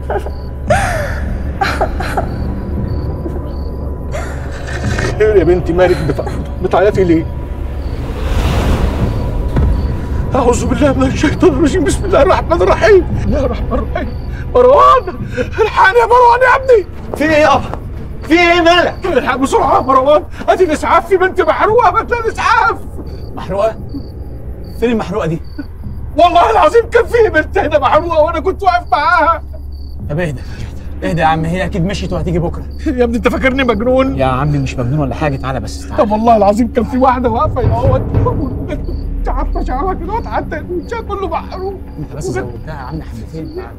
خير يا بنتي مالك بتع- بتعيطي ليه؟ أعوذ بالله من الشيطان الرجيم بسم الله الرحمن الرحيم بسم الله الرحمن الرحيم مروان الحقني يا مروان يا ابني في ايه يابا؟ في ايه مالك؟ الحق بسرعة يا مروان ادي الاسعاف في بنت محروقة بتلاقي الاسعاف محروقه؟ فين المحروقه دي؟ والله العظيم كان في بنت هنا محروقة وانا كنت واقف معاها طب اهدى اهدى يا عم هي اكيد مشيت وهتيجي بكره يا ابني انت فاكرني مجنون يا عمي مش مجنون ولا حاجه تعالى بس تعالى طب والله العظيم كان في واحدة واقفة يا هو انت عارفة شعرها كده حتى وشها كله محروق انت بس زودتها يا عم حبتين تعالى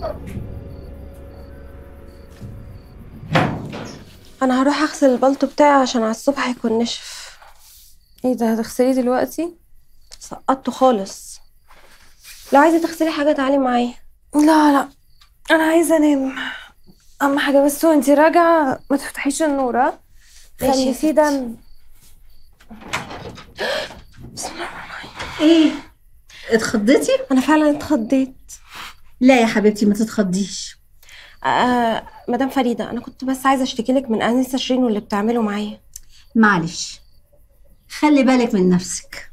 انا هروح اغسل البلطو بتاعي عشان على الصبح هيكون نشف ايه ده هتغسليه دلوقتي سقطته خالص لو عايزه تغسلي حاجه تعالي معايا لا لا انا عايزه انام اهم حاجه بس وانتي راجعه ما تفتحيش النور ها ماشي خلي يا فيه دم ايه اتخضيتي انا فعلا اتخضيت لا يا حبيبتي ما تتخضيش آه مدام فريده انا كنت بس عايزه اشتكي لك من انسه شيرين واللي بتعمله معايا معلش خلي بالك من نفسك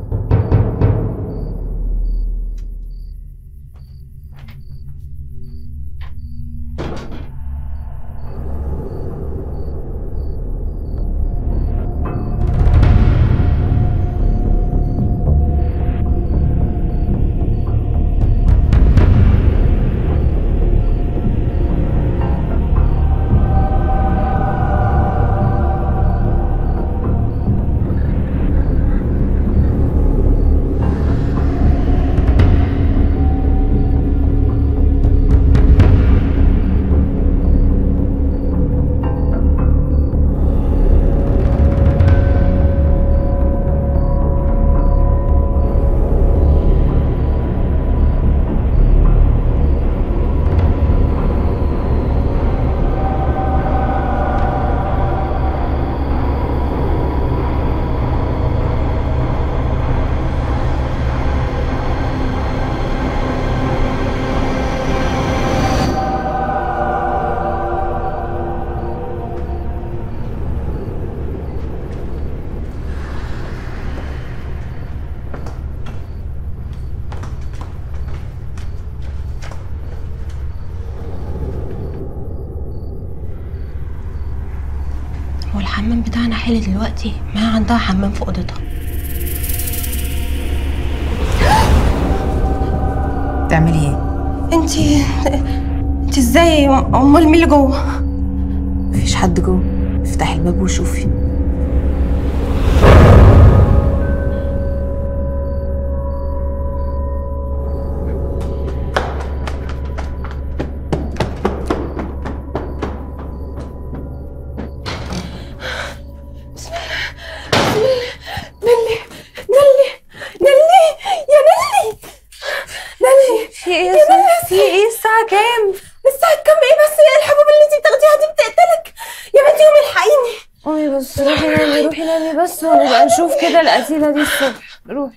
هو الحمام بتاعنا حلو دلوقتي ما عندها حمام في اوضتها تعملي ايه؟ انتي انتي ازاي امال مين اللي جوه مفيش حد جوه افتحي الباب وشوفي نلي نلي نلي يا نلي نلي في ايه يا سنة؟ في ايه الساعة كام؟ الساعة كام ايه بس الحبوب اللي انتي بتاخديها دي بتقتلك يا بنتي قومي الحقيني قومي بس روحي نامي روحي نامي بس ونبقى نشوف كده القتيلة دي الصبح روحي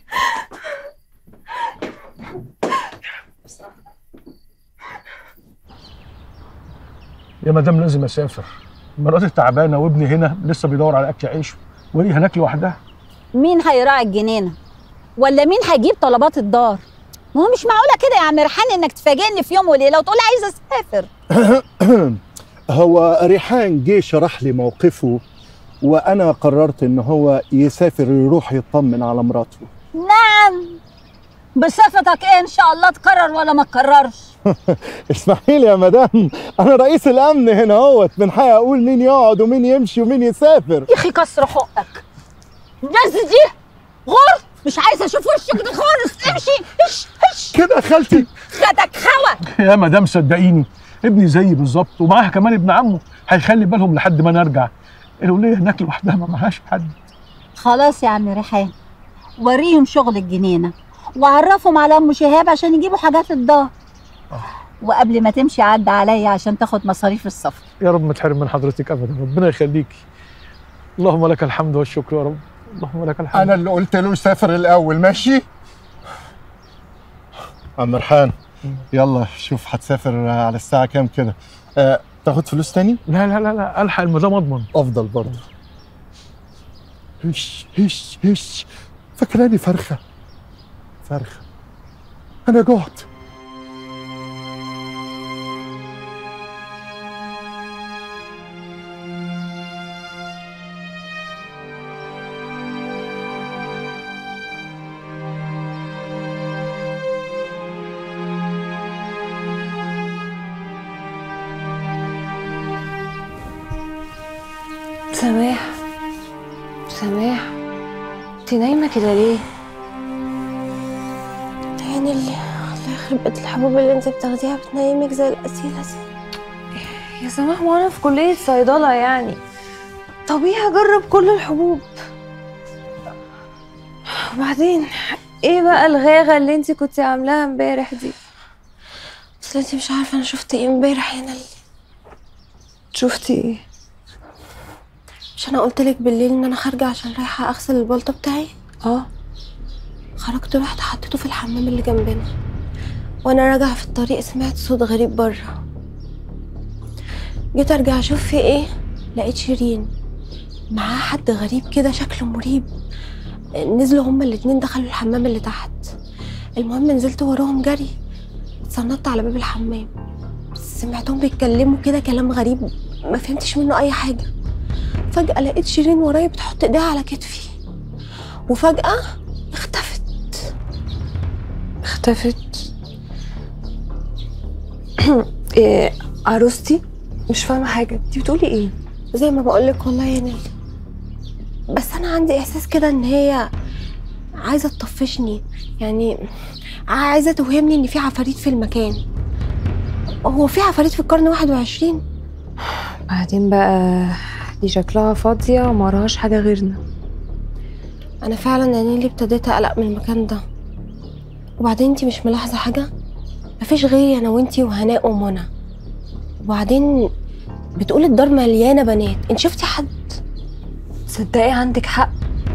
يا مدام لازم اسافر مراتي تعبانه وابني هنا لسه بيدور على اكل عيشه وهي هناك لوحدها مين هيراعي الجنينه ولا مين هيجيب طلبات الدار ما هو مش معقوله كده يا عم ريحان انك تفاجئني في يوم وليله وتقول عايزه اسافر هو ريحان جه شرح لي موقفه وانا قررت ان هو يسافر يروح يطمن على مراته نعم بصفتك ايه ان شاء الله تكرر ولا ما تكررش اسمحي لي يا مدام انا رئيس الامن هنا اهوت من حقي اقول مين يقعد ومين يمشي ومين يسافر يا اخي كسر حقك الناس دي غر مش عايزه اشوف وشك ده خالص امشي اش اش كده يا خالتي خدك خوى يا مدام صدقيني ابني زيي بالظبط ومعاها كمان ابن عمه هيخلي بالهم لحد ما نرجع الوليه هناك لوحدها ما معهاش حد خلاص يا عم ريحان وريهم شغل الجنينه وعرفهم على ام شهاب عشان يجيبوا حاجات الدار وقبل ما تمشي عدى عليا عشان تاخد مصاريف السفر يا رب ما تحرم من حضرتك ابدا ربنا يخليكي اللهم لك الحمد والشكر يا رب اللهم لك الحمد انا اللي قلت له يسافر الاول ماشي عم ريحان يلا شوف هتسافر على الساعه كام كده آه، تاخد فلوس تاني لا لا لا لا الحق المدام اضمن افضل برضه هش هش هش فاكراني فرخه فرخه انا جعت سماح سماح انت نايمة كده ليه؟ يعني اللي الله يخرب بيت الحبوب اللي انت بتاخديها بتنيمك زي القتيلة دي يا سماح وانا في كلية صيدلة يعني طبيعي اجرب كل الحبوب وبعدين ايه بقى الغاغة اللي انت كنت عاملاها امبارح دي؟ اصل انت مش عارفة انا شفت ايه امبارح هنا شفتي ايه؟ مش انا قلت لك بالليل ان انا خارجة عشان رايحة اغسل البلطة بتاعي اه خرجت رحت حطيته في الحمام اللي جنبنا وانا راجعة في الطريق سمعت صوت غريب بره جيت ارجع اشوف في ايه لقيت شيرين معاه حد غريب كده شكله مريب نزلوا هما الاتنين دخلوا الحمام اللي تحت المهم نزلت وراهم جري اتسندت على باب الحمام سمعتهم بيتكلموا كده كلام غريب ما فهمتش منه اي حاجة فجأة لقيت شيرين ورايا بتحط ايديها على كتفي وفجأة اختفت اختفت إيه عروستي مش فاهمة حاجة انت بتقولي ايه؟ زي ما بقولك والله يا نيلي بس انا عندي احساس كده ان هي عايزه تطفشني يعني عايزه توهمني ان في عفاريت في المكان هو في عفاريت في القرن 21 بعدين بقى دي شكلها فاضية ومراهاش حاجة غيرنا انا فعلا يا نيلي ابتديت اقلق من المكان ده وبعدين انتي مش ملاحظه حاجه مفيش غيري انا وانتي وهناء ومنى وبعدين بتقول الدار مليانه بنات انت شفتي حد تصدقي عندك حق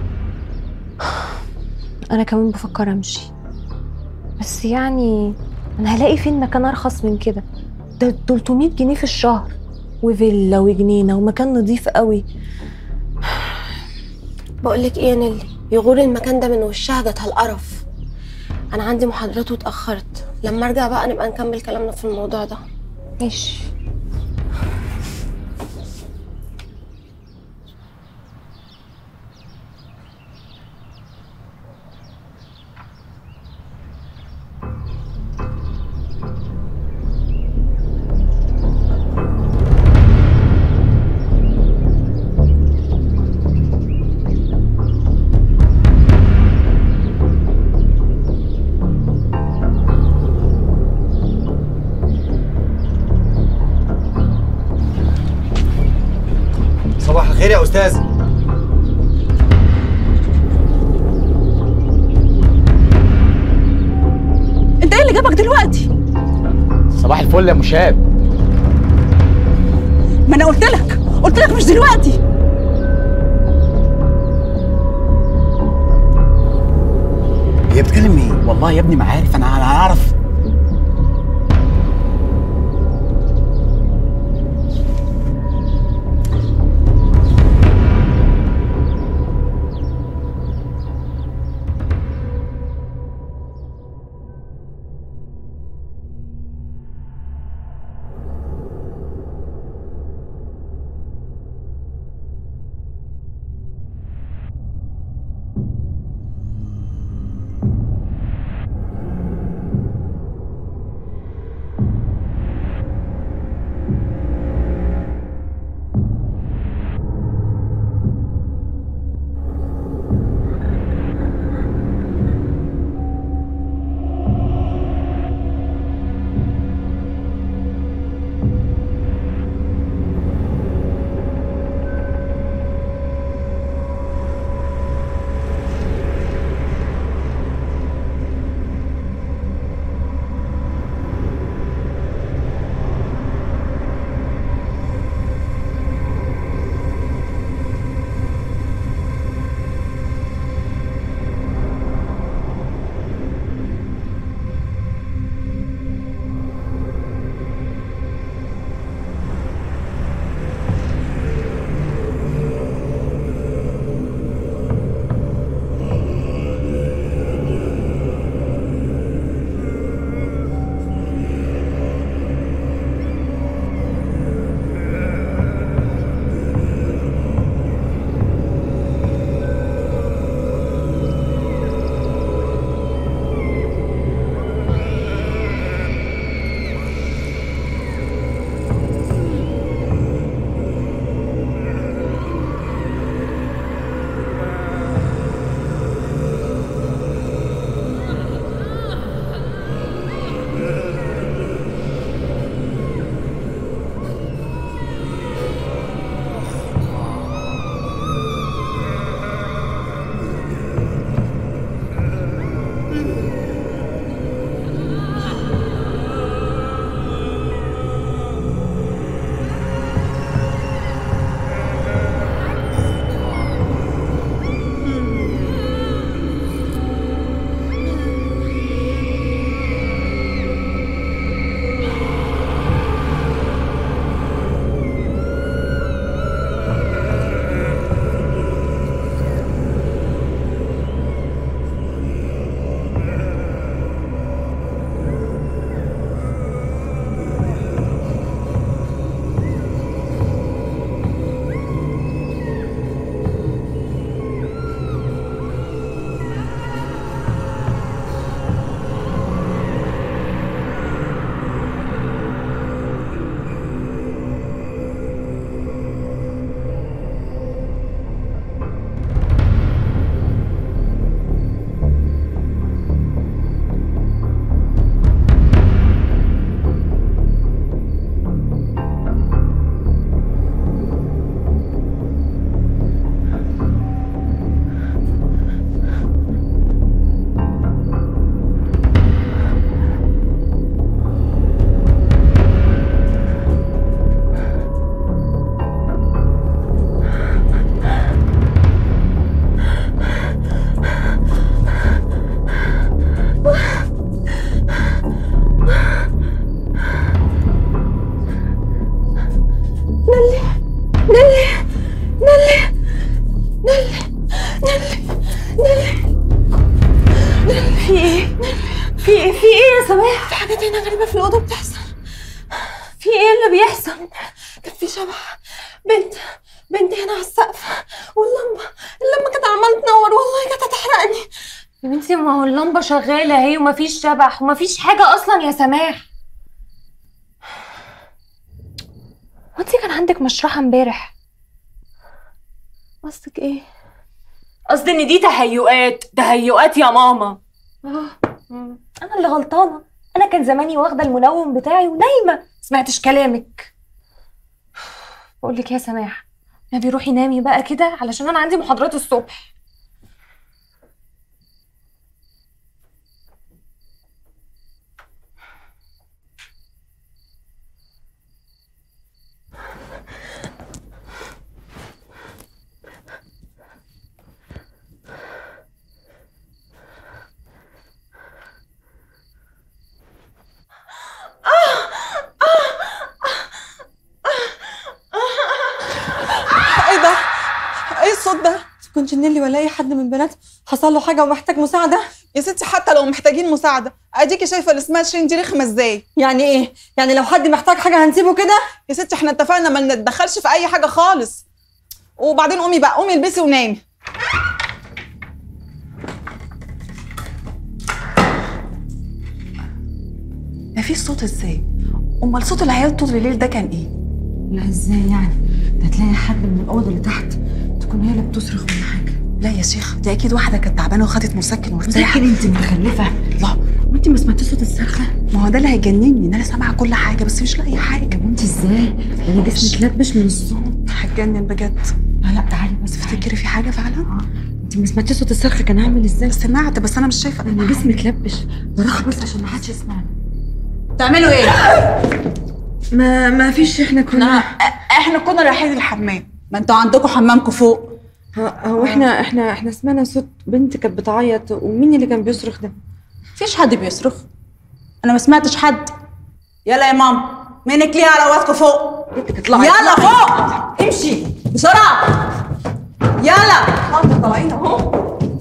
انا كمان بفكر امشي بس يعني انا هلاقي فين مكان ارخص من كده ده 300 جنيه في الشهر وفيلا وجنينه ومكان نظيف قوي بقولك ايه يا نيلي يغور المكان ده من وشها جاتها القرف انا عندي محاضرات واتاخرت لما ارجع بقى نبقى نكمل كلامنا في الموضوع ده ماشي صباح الخير يا استاذ انت ايه اللي جابك دلوقتي صباح الفل يا مشاب ما انا قلت لك قلت لك مش دلوقتي هي بتكلم مين والله يا ابني ما عارف انا انا اعرف حاجات هنا غريبة في الأوضة بتحصل في ايه اللي بيحصل كان في شبح بنت بنت هنا على السقف واللمبة اللمبة كانت عمالة تنور والله كانت هتحرقني يا بنتي ما هو اللمبه شغاله اهي ومفيش شبح ومفيش حاجه اصلا يا سماح وانت كان عندك مشرحه امبارح قصدك ايه؟ قصدي ان دي تهيؤات تهيؤات يا ماما اه مم. انا اللي غلطانه انا كان زماني واخده المنوم بتاعي ونايمه سمعتش كلامك بقول لك يا سماح نبي روحي نامي بقى كده علشان انا عندي محاضرات الصبح ايه ده؟ ايه الصوت ده؟ كنت نيلي ولا اي حد من بنات حصل له حاجه ومحتاج مساعده؟ يا ستي حتى لو محتاجين مساعده اديكي شايفه اللي اسمها شيرين دي رخمه ازاي يعني ايه؟ يعني لو حد محتاج حاجه هنسيبه كده؟ يا ستي احنا اتفقنا ما نتدخلش في اي حاجه خالص وبعدين قومي بقى قومي البسي ونامي ما فيش صوت ازاي امال صوت العيال طول الليل ده كان ايه لا ازاي يعني؟ ده تلاقي حد من الاوضه اللي تحت تكون هي اللي بتصرخ ولا حاجه لا يا شيخ دي اكيد واحده كانت تعبانه وخدت مسكن وارتاحت مسكن انت متخلفه لا وانت ما سمعتيش صوت الصرخه؟ ما هو ده اللي هيجنني ان انا سامعه كل حاجه بس مش لاقي حاجه وانت ازاي؟ انا جسمي اتلبش من الصوت هتجنن بجد لا لا تعالي بس تفتكري في حاجه فعلا انت ما سمعتيش صوت الصرخه كان عامل ازاي؟ سمعت بس انا مش شايفه انا جسمي اتلبش بروح بس عشان ما حدش يسمعني تعملوا ايه ما ما فيش احنا كنا احنا كنا رايحين الحمام ما انتوا عندكم حمامكم فوق هو احنا احنا احنا سمعنا صوت بنت كانت بتعيط ومين اللي كان بيصرخ ده؟ مفيش حد بيصرخ انا ما سمعتش حد يلا يا ماما منك ليها على واسكو فوق اطلعي يلا فوق امشي بسرعه يلا حاضر طالعين اهو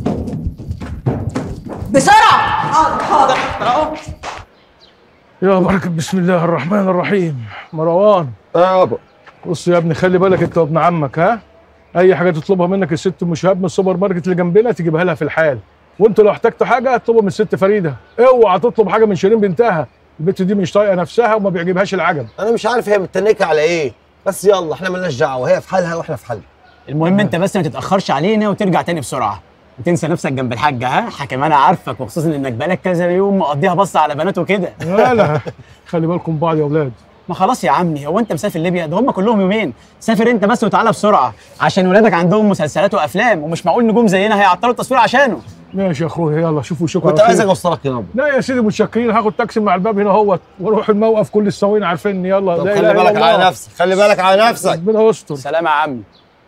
بسرعه حاضر حاضر اهو يا بركة بسم الله الرحمن الرحيم مروان يابا بص يا ابني خلي بالك انت وابن عمك ها اي حاجه تطلبها منك الست ام شهاب من السوبر ماركت اللي جنبنا تجيبها لها في الحال وانتوا لو احتجتوا حاجه اطلبوا من الست فريده اوعى تطلب حاجه من شيرين بنتها البت دي مش طايقه نفسها وما بيعجبهاش العجب انا مش عارف هي متنكه على ايه بس يلا احنا مالناش دعوه هي في حالها واحنا في حالنا المهم انت بس ما تتاخرش علينا وترجع تاني بسرعه وتنسى نفسك جنب الحاجه ها حكم انا عارفك وخصوصا انك بقالك كذا يوم مقضيها بص على بنات وكده لا لا خلي بالكم بعض يا اولاد ما خلاص يا عمي هو انت مسافر ليبيا ده هم كلهم يومين سافر انت بس وتعالى بسرعه عشان ولادك عندهم مسلسلات وافلام ومش معقول نجوم زينا هيعطلوا التصوير عشانه ماشي يا اخويا يلا شوفوا شكرا كنت عايزك اوصلك يا لا يا سيدي متشكرين هاخد تاكسي مع الباب هنا اهوت واروح الموقف كل السواقين عارفيني يلا طب لا خلي إله إلا بالك الله. على نفسك خلي بالك على نفسك ربنا يستر سلام يا عمي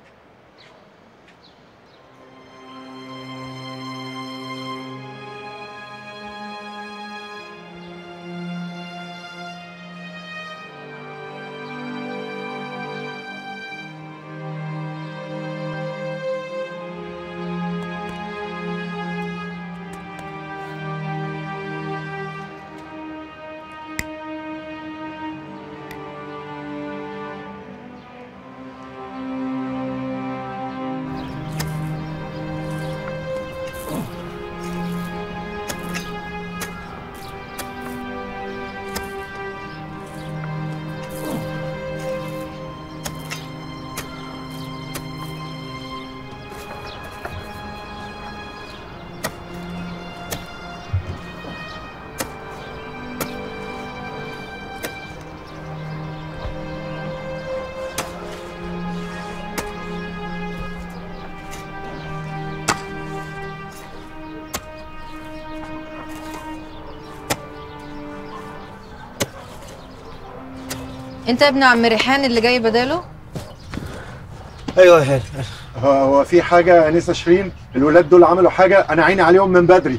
انت ابن عم ريحان اللي جاي بداله ايوه يا هاني هو في حاجه يا انسه شيرين الولاد دول عملوا حاجه انا عيني عليهم من بدري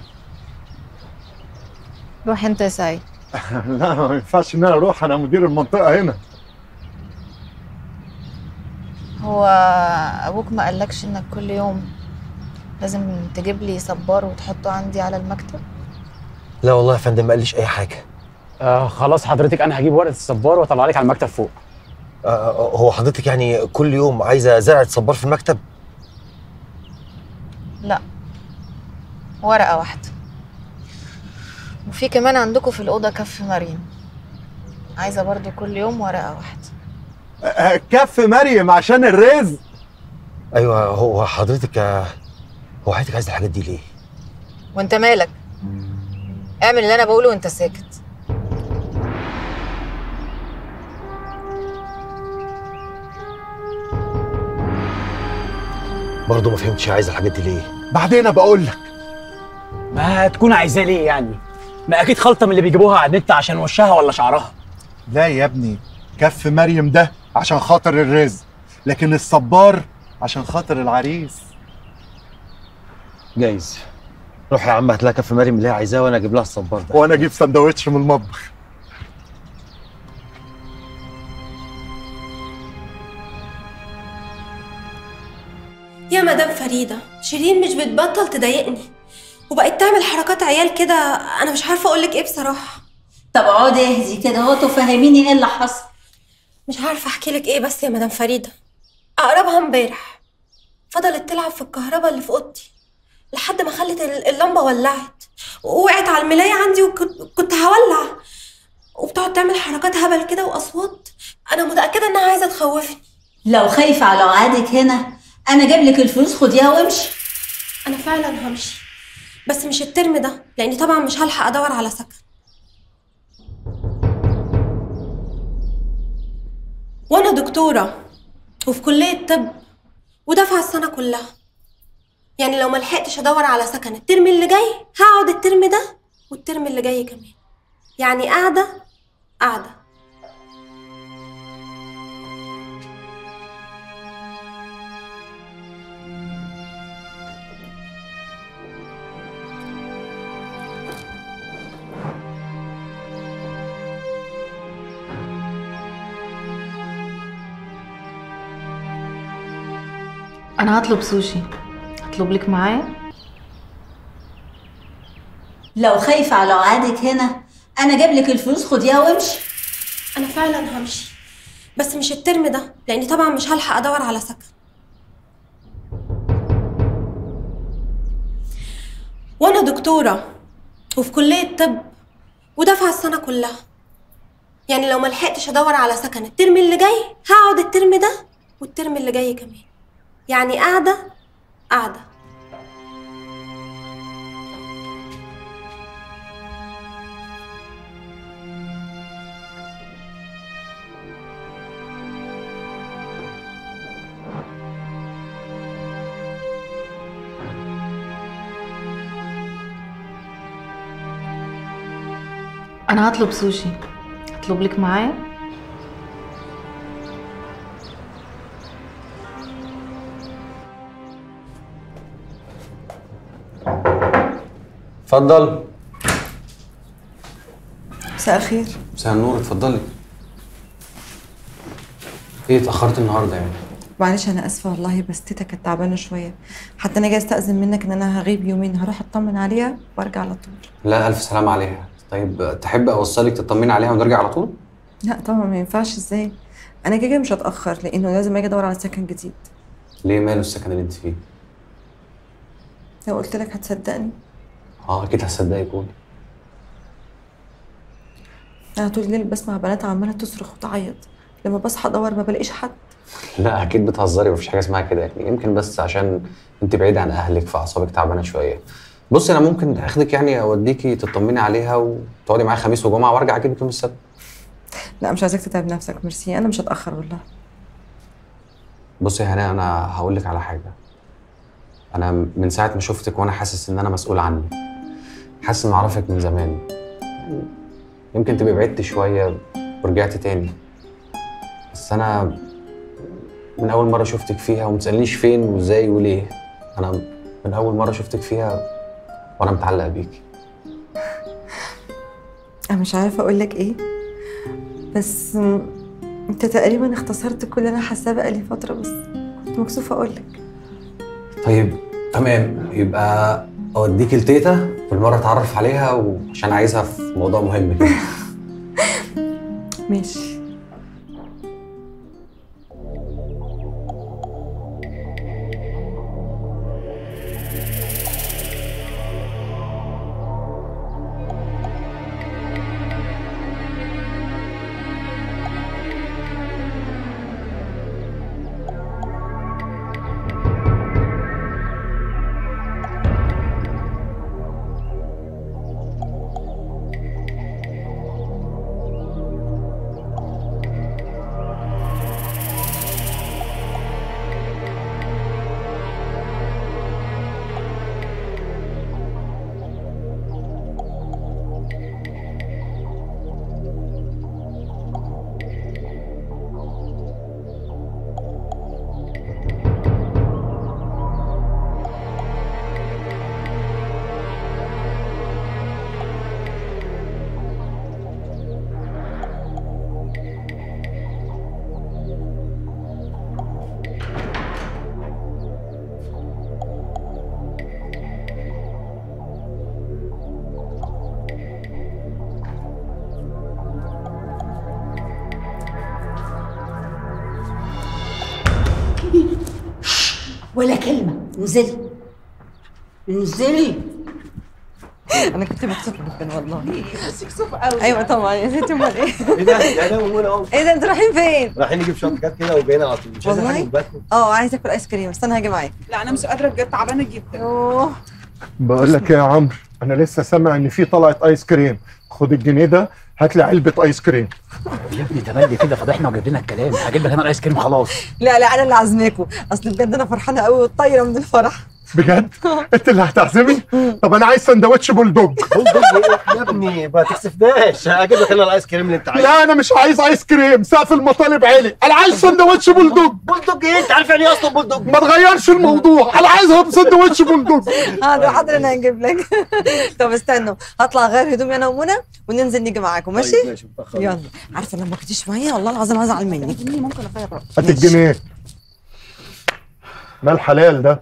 روح انت يا سعيد لا ما ينفعش ان انا اروح انا مدير المنطقه هنا هو ابوك ما قالكش انك كل يوم لازم تجيب لي صبار وتحطه عندي على المكتب لا والله يا فندم ما قاليش اي حاجه آه خلاص حضرتك انا هجيب ورقه الصبار واطلع لك على المكتب فوق آه هو حضرتك يعني كل يوم عايزه زرعه صبار في المكتب لا ورقة واحدة وفي كمان عندكم في الأوضة كف مريم عايزة برضو كل يوم ورقة واحدة كف مريم عشان الرزق ايوه هو حضرتك آه، هو حضرتك عايزه الحاجات دي ليه وانت مالك اعمل اللي انا بقوله وانت ساكت برضه ما فهمتش عايزه الحاجات دي ليه بعدين بقول لك ما تكون عايزاه ليه يعني ما اكيد خلطه من اللي بيجيبوها على النت عشان وشها ولا شعرها لا يا ابني كف مريم ده عشان خاطر الرزق لكن الصبار عشان خاطر العريس جايز روح يا عم هات لها كف مريم اللي هي عايزاه وانا اجيب لها الصبار ده وانا اجيب سندوتش من المطبخ يا مدام فريدة شيرين مش بتبطل تضايقني وبقت تعمل حركات عيال كده انا مش عارفة اقولك ايه بصراحة طب اقعدي اهدي كده اهو تفهميني ايه اللي حصل مش عارفة احكي لك ايه بس يا مدام فريدة اقربها امبارح فضلت تلعب في الكهرباء اللي في اوضتي لحد ما خلت ال- اللمبة ولعت ووقعت على الملاية عندي وكنت كنت هولع وبتقعد تعمل حركات هبل كده واصوات انا متأكدة انها عايزة تخوفني لو خايفة على وعدك هنا انا جايب لك الفلوس خديها وامشي انا فعلا همشي بس مش الترم ده لاني طبعا مش هلحق ادور على سكن وانا دكتوره وفي كليه طب ودافعه السنه كلها يعني لو ما لحقتش ادور على سكن الترم اللي جاي هقعد الترم ده والترم اللي جاي كمان يعني قاعده قاعده انا هطلب سوشي هطلب لك معايا لو خايفة على وعدك هنا انا جايب لك الفلوس خديها وامشي انا فعلا همشي بس مش الترم ده لاني طبعا مش هلحق ادور على سكن وانا دكتوره وفي كليه طب ودافعه السنه كلها يعني لو ما لحقتش ادور على سكن الترم اللي جاي هقعد الترم ده والترم اللي جاي كمان يعني قاعده قاعده انا هطلب سوشي هطلب لك معايا اتفضل مساء الخير مساء النور اتفضلي ايه اتاخرت النهارده يعني معلش انا اسفه والله بس تيتا كانت تعبانه شويه حتى انا جاي استاذن منك ان انا هغيب يومين هروح اطمن عليها وارجع على طول لا الف سلامه عليها طيب تحب اوصلك تطمني عليها ونرجع على طول لا طبعا ما ينفعش ازاي انا كده كده مش هتاخر لانه لازم اجي ادور على سكن جديد ليه ماله السكن اللي انت فيه لو قلت لك هتصدقني اه اكيد هصدقك قولي انا طول الليل بسمع بنات عماله تصرخ وتعيط لما بصحى ادور ما بلاقيش حد لا اكيد بتهزري مفيش حاجه اسمها كده يعني يمكن بس عشان انت بعيد عن اهلك فاعصابك تعبانه شويه بصي انا ممكن اخدك يعني اوديكي تطمني عليها وتقعدي معايا خميس وجمعه وارجع اجيبك يوم السبت لا مش عايزاك تتعب نفسك ميرسي انا مش هتاخر والله بصي يا هناء انا هقول لك على حاجه انا من ساعه ما شفتك وانا حاسس ان انا مسؤول عنك حاسس اني اعرفك من زمان يمكن تبقي بعدت شويه ورجعت تاني بس انا من اول مره شفتك فيها وما تسالنيش فين وازاي وليه انا من اول مره شفتك فيها وانا متعلق بيكي انا مش عارفه اقول لك ايه بس م، انت تقريبا اختصرت كل اللي انا حاساه بقالي فتره بس كنت مكسوفه اقول لك طيب تمام يبقى اوديكي لتيتا بالمره اتعرف عليها وعشان عايزها في موضوع مهم كده ماشي ولا كلمة انزلي انزلي انا كنت مبسوطه جدا والله مكسوف قوي ايوه طبعا يا ستي امال ايه ايه ده؟ يا ده ومنى اهو ايه ده انتوا رايحين فين؟ رايحين نجيب شويه حاجات كده وجايين على طول مش عايزين حاجه والله؟ من باتنا اه عايزه اكل ايس كريم بس انا هاجي معاك لا انا مش قادره بجد تعبانه جدا اوه بقول لك ايه يا عمرو انا لسه سامع ان في طلعت ايس كريم خد الجنيه ده هات لي علبه ايس كريم يا ابني تملي كده فضحنا وجاب لنا الكلام هجيب لك انا الايس كريم خلاص لا لا انا اللي عازماكم اصل بجد انا فرحانه قوي وطايره من الفرح بجد انت اللي هتعزمي طب انا عايز سندوتش بولدوج بولدوج ايه يا ابني ما تكسفناش هجيب لك انا الايس كريم اللي انت عايزه لا انا مش عايز ايس كريم سقف المطالب عالي انا عايز سندوتش بولدوج بولدوج ايه انت عارف يعني ايه اصلا بولدوج ما تغيرش الموضوع انا عايزها بسندوتش بولدوج حاضر حاضر انا هجيب لك طب استنوا هطلع غير هدومي انا ومنى وننزل نيجي معاكم ماشي؟ طيب ماشي متأخر. يلا عارفه لما كنتيش معايا والله العظيم هزعل منك ممكن اغير رأيي هات الجنيه ما الحلال ده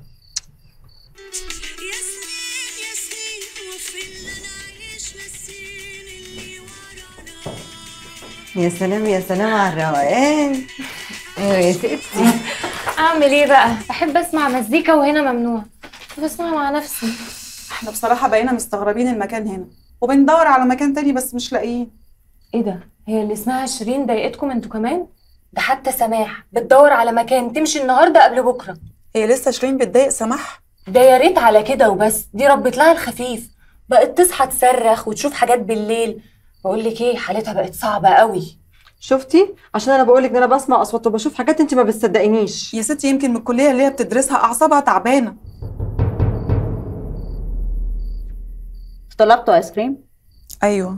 يا سلام يا سلام على الروقان ايوه يا ستي اعمل ايه بقى بحب اسمع مزيكا وهنا ممنوع بسمع مع نفسي احنا بصراحه بقينا مستغربين المكان هنا وبندور على مكان تاني بس مش لاقيين ايه ده هي اللي اسمها شيرين ضايقتكم انتوا كمان ده حتى سماح بتدور على مكان تمشي النهارده قبل بكره هي لسه شيرين بتضايق سماح ده يا ريت على كده وبس دي ربت لها الخفيف بقت تصحى تصرخ وتشوف حاجات بالليل بقول لك ايه حالتها بقت صعبه قوي شفتي عشان انا بقول لك ان انا بسمع اصوات وبشوف حاجات انت ما بتصدقينيش يا ستي يمكن من الكليه اللي هي بتدرسها اعصابها تعبانه طلبتوا ايس كريم ايوه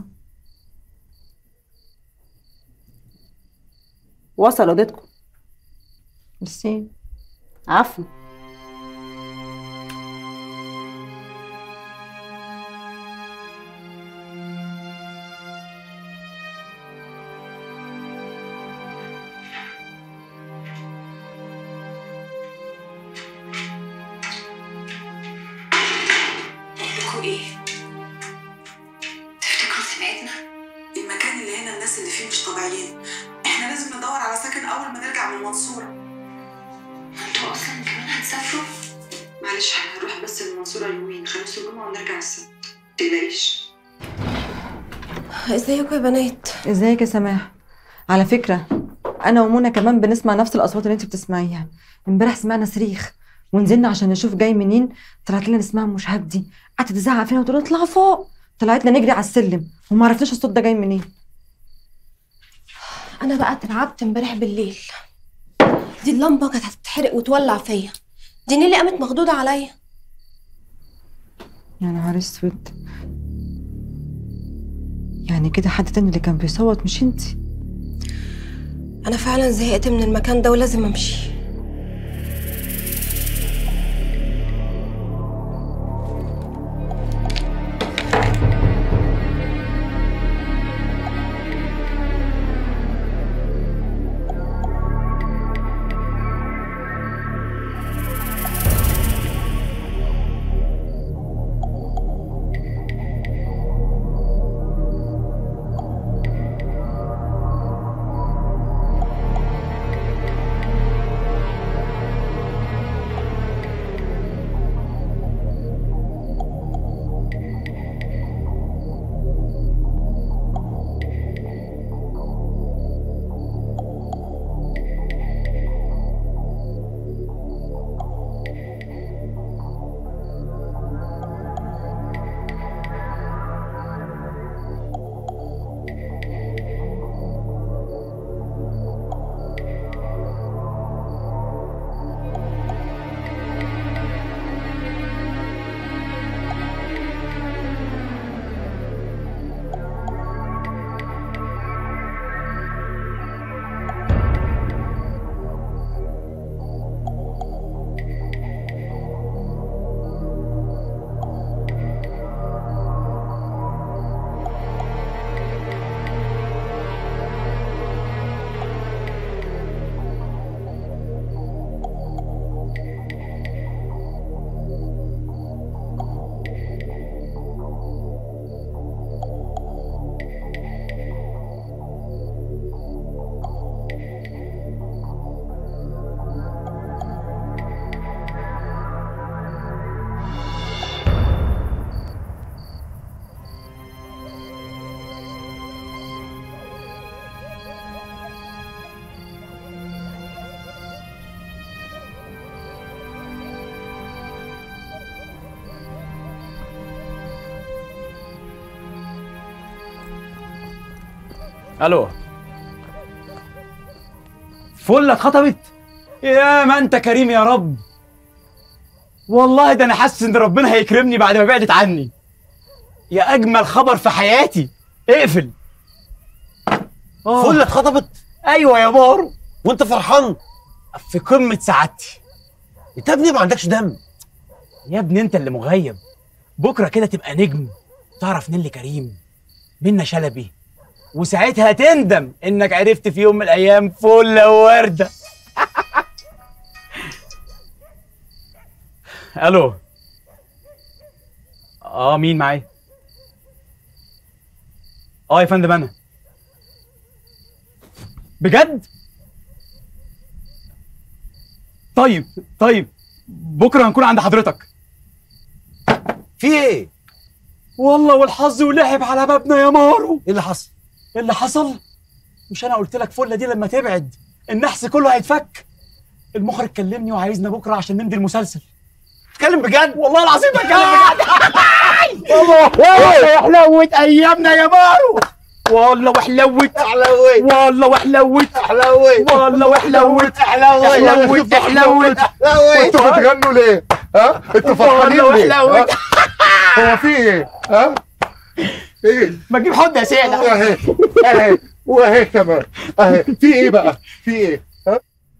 وصل اوضتكم ميرسي عفوا لكم ايه تفتكروا سمعتنا المكان اللي هنا الناس اللي فيه مش طبيعيين احنا لازم ندور على سكن اول ما نرجع من المنصوره انتوا اصلا كمان هتسافروا معلش هنروح بس المنصوره يومين خميس وجمعه ونرجع السبت متقلقيش ازيكم يا بنات ازيك يا سماح على فكره انا ومنى كمان بنسمع نفس الاصوات اللي انت بتسمعيها امبارح سمعنا صريخ ونزلنا عشان نشوف جاي منين طلعت لنا اسمها مش هبدي قعدت تزعق فينا وتقول اطلع فوق طلعتنا نجري على السلم وما عرفناش الصوت ده جاي منين انا بقى اترعبت امبارح بالليل دي اللمبه كانت هتتحرق وتولع فيا دي نيلي قامت مخضوضه عليا يا نهار اسود يعني كده حد تاني اللي كان بيصوت مش انتي انا فعلا زهقت من المكان ده ولازم امشي الو فله اتخطبت يا ما انت كريم يا رب والله ده انا حاسس ان ربنا هيكرمني بعد ما بعدت عني يا اجمل خبر في حياتي اقفل فله اتخطبت ايوه يا مارو وانت فرحان في قمه سعادتي انت يا ابني ما عندكش دم يا ابني انت اللي مغيب بكره كده تبقى نجم تعرف نيلي كريم منى شلبي وساعتها تندم انك عرفت في يوم من الايام فله وورده الو اه مين معايا اه يا فندم انا بجد طيب طيب بكره هنكون عند حضرتك في ايه والله والحظ ولعب على بابنا يا مارو ايه اللي حصل إيه اللي حصل مش انا قلت لك فله دي لما تبعد النحس كله هيتفك المخرج كلمني وعايزنا بكره عشان نمضي المسلسل اتكلم بجد والله العظيم بتكلم بجد والله وحلوت ايامنا يا مارو والله وحلوت حلوت والله وحلوت حلوت والله وحلوت حلوت حلوت حلوت انتوا بتغنوا ليه؟ ها؟ انتوا فرحانين والله ليه؟ وحلوت. ها؟ هو في ايه؟ ها؟ ايه؟ ما تجيب حد يا سيدة اهي اهي واهي كمان اهي في ايه بقى؟ في ايه؟ ها؟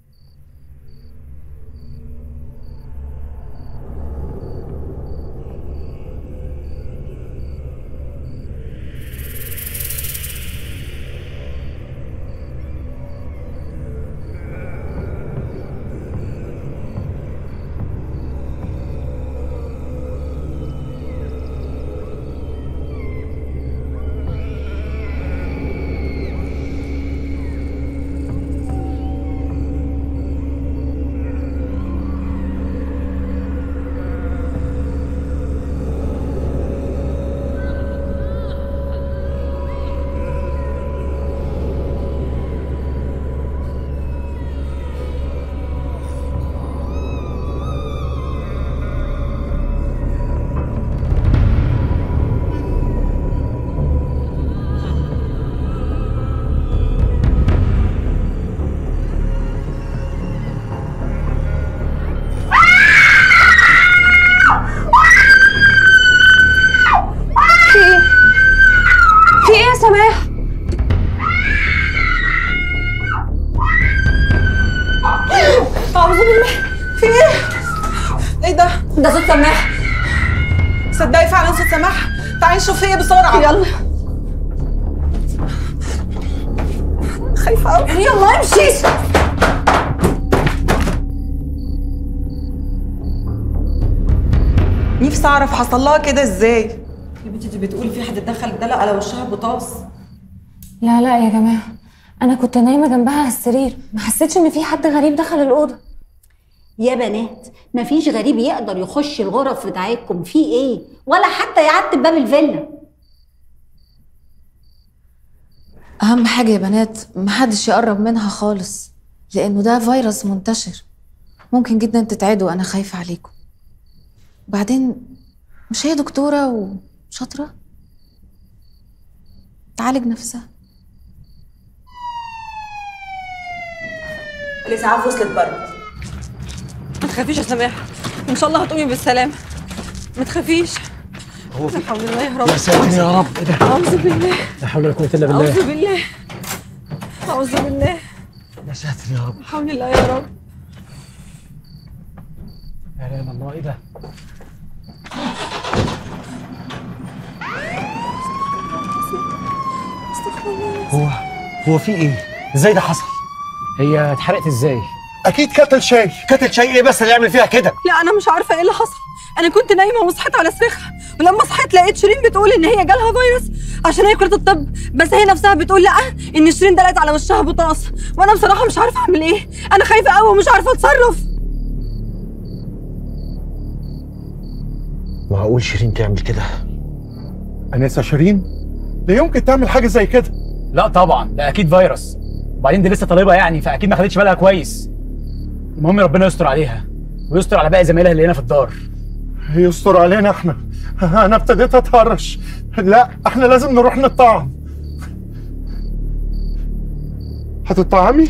في ايه؟ في ايه يا سماح؟ أعوذ بالله في إيه؟ إيه ده؟ ده صوت سماح صدقي فعلا صوت سماح تعالي نشوف في إيه بسرعة يلا خايفة أوي يلا امشي نفسي أعرف حصل لها كده إزاي يا بنتي دي بتقول في حد دخل اتدلق على وشها بطاس لا لا يا جماعة أنا كنت نايمة جنبها على السرير ما حسيتش إن في حد غريب دخل الأوضة يا بنات مفيش غريب يقدر يخش الغرف بتاعتكم في ايه ولا حتى يعتب باب الفيلا اهم حاجه يا بنات محدش يقرب منها خالص لانه ده فيروس منتشر ممكن جدا تتعدوا انا خايفه عليكم بعدين مش هي دكتوره وشاطره تعالج نفسها الاسعاف وصلت بره ما تخافيش يا سماح إن شاء الله هتقومي بالسلامة ما تخافيش هو لا حول الله يا رب يا ساتر يا رب ايه ده أعوذ بالله لا حول ولا قوه الا بالله أعوذ بالله أعوذ بالله يا ساتر يا رب لا حول الله يا رب لا اله الا الله ايه ده استغفر الله هو هو في ايه ازاي ده حصل هي اتحرقت ازاي اكيد كتل شاي كتل شيء ايه بس اللي يعمل فيها كده لا انا مش عارفه ايه اللي حصل انا كنت نايمه وصحيت على صريخها ولما صحيت لقيت شيرين بتقول ان هي جالها فيروس عشان هي كليه الطب بس هي نفسها بتقول لا ان شيرين دلقت على وشها بطاس وانا بصراحه مش عارفه اعمل ايه انا خايفه قوي ومش عارفه اتصرف معقول شيرين تعمل كده انسه شيرين لا يمكن تعمل حاجه زي كده لا طبعا ده اكيد فيروس وبعدين دي لسه طالبه يعني فاكيد ما خدتش بالها كويس المهم ربنا يستر عليها ويستر على باقي زمايلها اللي هنا في الدار يستر علينا احنا انا ابتديت اتهرش لا احنا لازم نروح نطعم هتطعمي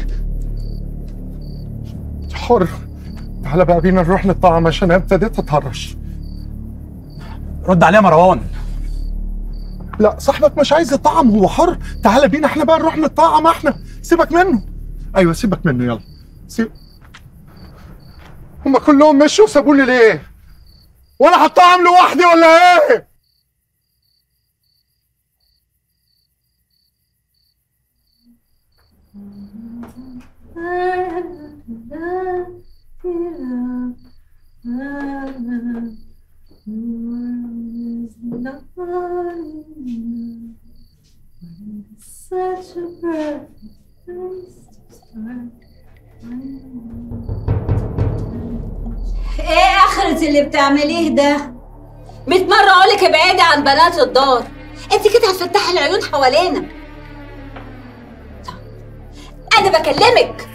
حر تعالى بقى بينا نروح نطعم عشان أنا ابتديت اتهرش رد عليها مروان لا صاحبك مش عايز يطعم هو حر تعالى بينا احنا بقى نروح نطعم احنا سيبك منه ايوه سيبك منه يلا سيب هما كلهم مشوا وسابوني ليه وانا هطعم لوحدي ولا ايه Such a perfect place to start. ايه اخرة اللي بتعمليه ده؟ مية مرة اقولك ابعدي عن بنات الدار انت كده هتفتحي العيون حوالينا انا بكلمك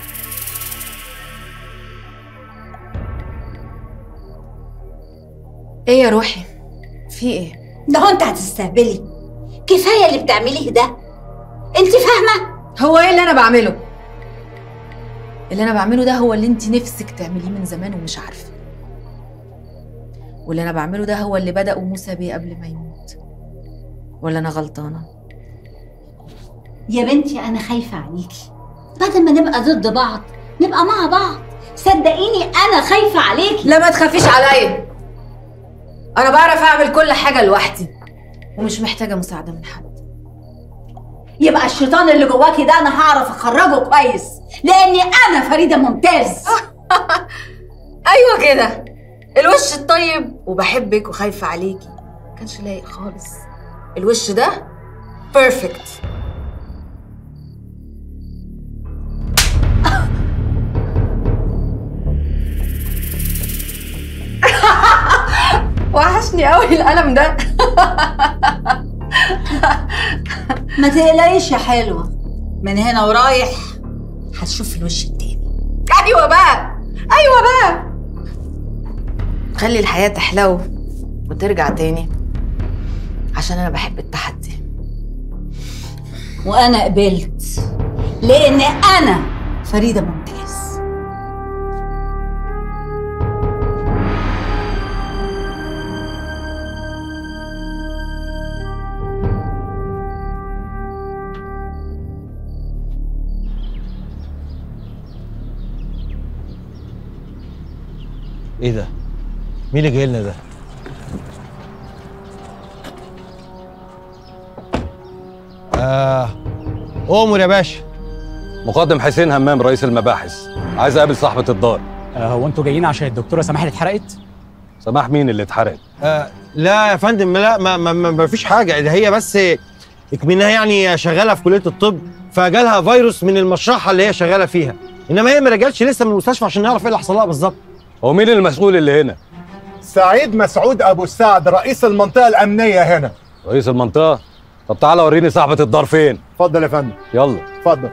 ايه يا روحي في ايه ده هو انت هتستهبلي كفاية اللي بتعمليه ده انت فاهمة؟ هو ايه اللي انا بعمله اللي انا بعمله ده هو اللي انت نفسك تعمليه من زمان ومش عارفه واللي انا بعمله ده هو اللي بدأه موسى بيه قبل ما يموت ولا انا غلطانه يا بنتي انا خايفة عليكي بدل ما نبقى ضد بعض نبقى مع بعض صدقيني انا خايفة عليكي لا ما تخافيش عليا انا بعرف اعمل كل حاجه لوحدي ومش محتاجه مساعده من حد يبقى الشيطان اللي جواكي ده انا هعرف اخرجه كويس لاني انا فريدة ممتاز ايوه كده الوش الطيب وبحبك وخايفه عليكي كانش لايق خالص الوش ده بيرفكت وحشني قوي القلم ده ما تقلقيش يا حلوة من هنا ورايح هتشوف الوش التاني ايوه بقى ايوه بقى خلي الحياه تحلو وترجع تاني عشان انا بحب التحدي وانا قبلت لان انا فريدة ممتاز ايه ده؟ مين اللي جاي لنا ده؟ آه أمر يا باشا مقدم حسين همام رئيس المباحث عايز اقابل صاحبة الدار آه، هو انتوا جايين عشان الدكتوره سماح اللي اتحرقت؟ سماح مين اللي اتحرقت؟ آه لا يا فندم لا ما, ما, ما, ما فيش حاجة ده هي بس اكمنها يعني شغالة في كلية الطب فجالها فيروس من المشرحة اللي هي شغالة فيها انما هي ما رجعتش لسه من المستشفى عشان نعرف ايه اللي حصل لها بالظبط هو مين المسؤول اللي هنا؟ سعيد مسعود ابو السعد رئيس المنطقه الامنيه هنا رئيس المنطقة؟ طب تعالى وريني صاحبة الدار فين؟ اتفضل يا فندم يلا اتفضل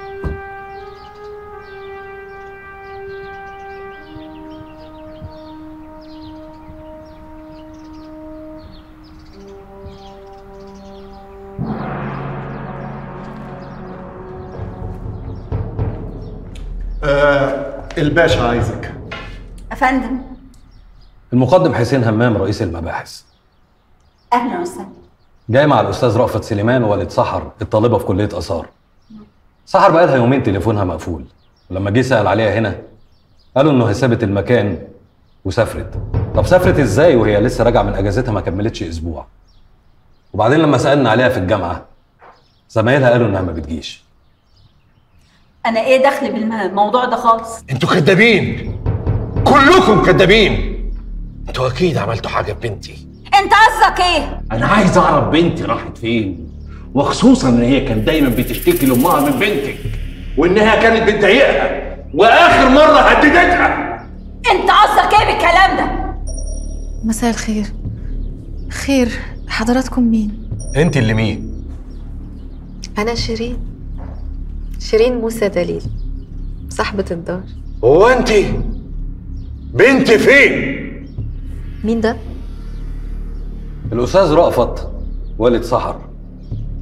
آه الباشا عايزك افندم المقدم حسين همام رئيس المباحث اهلا وسهلا جاي مع الاستاذ رأفت سليمان ووالد سحر الطالبة في كلية آثار سحر بقالها يومين تليفونها مقفول ولما جه سأل عليها هنا قالوا انه سابت المكان وسافرت طب سافرت ازاي وهي لسه راجعه من اجازتها ما كملتش اسبوع وبعدين لما سالنا عليها في الجامعه زمايلها قالوا انها ما بتجيش انا ايه دخلي بالموضوع ده خالص انتوا كدابين كلكم كدابين انتوا اكيد عملتوا حاجة ببنتي انت قصدك ايه انا عايز اعرف بنتي راحت فين وخصوصا ان هي كانت دايما بتشتكي لامها من بنتك وانها كانت بتضايقها واخر مره هددتها انت قصدك ايه بالكلام ده مساء الخير خير حضراتكم مين انت اللي مين انا شيرين شيرين موسى دليل صاحبة الدار هو انت بنتي فين مين ده الاستاذ رأفت والد سحر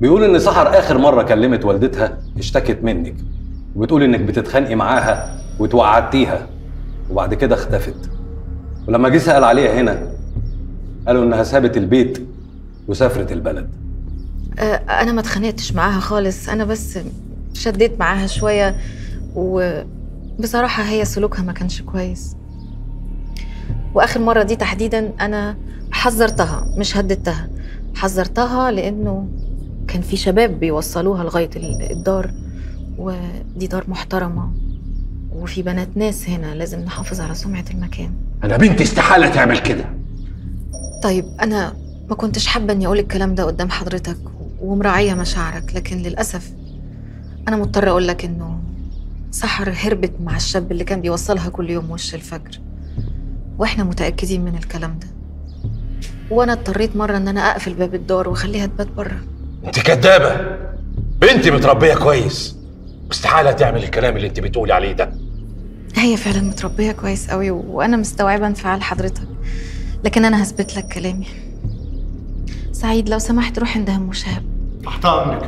بيقول ان سحر اخر مره كلمت والدتها اشتكت منك وبتقول انك بتتخانقي معاها وتوعدتيها وبعد كده اختفت ولما جه سال عليها هنا قالوا انها سابت البيت وسافرت البلد آه، انا ما اتخانقتش معاها خالص انا بس شديت معاها شويه وبصراحه هي سلوكها ما كانش كويس واخر مره دي تحديدا انا حذرتها مش هددتها حذرتها لانه كان في شباب بيوصلوها لغايه ال- الدار ودي دار محترمه وفي بنات ناس هنا لازم نحافظ على سمعه المكان انا بنتي استحاله تعمل كده طيب انا ما كنتش حابه اني اقول الكلام ده قدام حضرتك ومراعيه مشاعرك لكن للاسف انا مضطره اقول لك انه سحر هربت مع الشاب اللي كان بيوصلها كل يوم وش الفجر واحنا متاكدين من الكلام ده وانا اضطريت مره ان انا اقفل باب الدار واخليها تبات بره انت كدابه بنتي متربيه كويس استحاله تعمل الكلام اللي انت بتقولي عليه ده هي فعلا متربيه كويس قوي وانا مستوعبه انفعال حضرتك لكن انا هثبت لك كلامي سعيد لو سمحت روح عند ام شهاب تحت امرك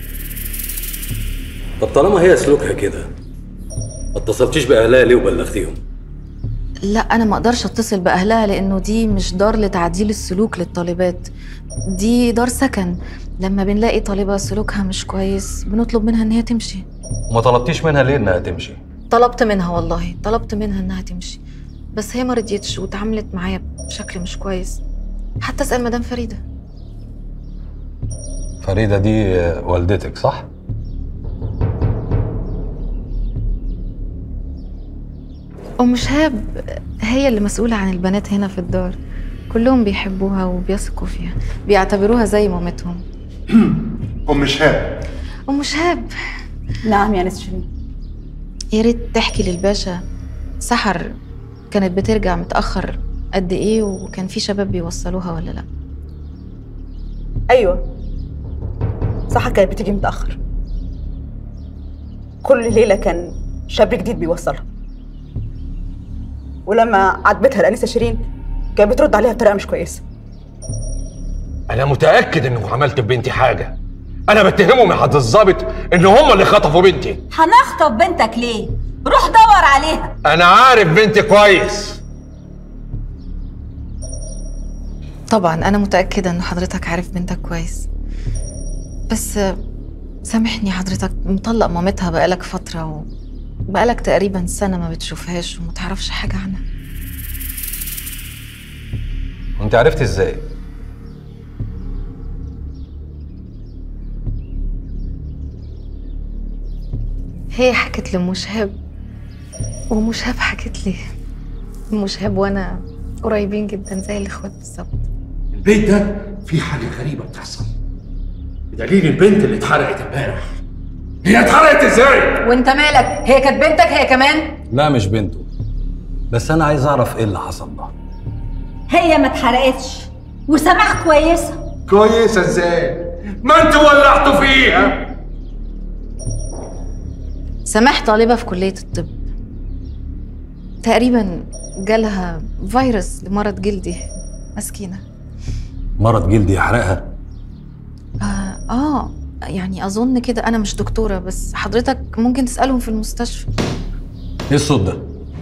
طب طالما هي سلوكها كده ما اتصلتيش باهلها ليه وبلغتيهم لا انا ما اقدرش اتصل باهلها لانه دي مش دار لتعديل السلوك للطالبات دي دار سكن لما بنلاقي طالبه سلوكها مش كويس بنطلب منها ان هي تمشي وما طلبتيش منها ليه انها تمشي طلبت منها والله طلبت منها انها تمشي بس هي ما رضيتش وتعاملت معايا بشكل مش كويس حتى اسال مدام فريده فريده دي آه، والدتك صح ام شهاب هي اللي مسؤوله عن البنات هنا في الدار كلهم بيحبوها وبيثقوا فيها بيعتبروها زي مامتهم ام شهاب ام شهاب نعم يا نس شيرين يا ريت تحكي للباشا سحر كانت بترجع متأخر قد إيه وكان في شباب بيوصلوها ولا لأ ايوه صح كانت بتيجي متاخر كل ليله كان شاب جديد بيوصلها ولما عاتبتها الانسه شيرين كانت بترد عليها بطريقه مش كويسه انا متاكد انكم عملت ببنتي حاجه انا بتهمهم يا حضرة الظابط ان هم اللي خطفوا بنتي هنخطف بنتك ليه؟ روح دور عليها انا عارف بنتي كويس طبعا أنا متأكدة إن حضرتك عارف بنتك كويس بس آه، سامحني حضرتك مطلق مامتها بقالك فترة وبقالك تقريبا سنة ما بتشوفهاش وما تعرفش حاجة عنها وانت عرفت ازاي هي حكت لأم شهاب وأم شهاب حكت لي أم شهاب وأنا قريبين جدا زي الإخوات بالظبط البيت ده فيه حاجه غريبه بتحصل بدليل البنت اللي اتحرقت امبارح هي اتحرقت ازاي وانت مالك هي كانت بنتك هي كمان لا مش بنته بس انا عايز اعرف ايه اللي حصل لها هي ما اتحرقتش وسماح كويسه كويسه ازاي ما انتوا ولعتوا فيها سماح طالبة في كلية الطب تقريبا جالها فيروس لمرض جلدي مسكينة مرض جلدي يحرقها آه, آه يعني أظن كده أنا مش دكتورة بس حضرتك ممكن تسألهم في المستشفى ايه الصوت ده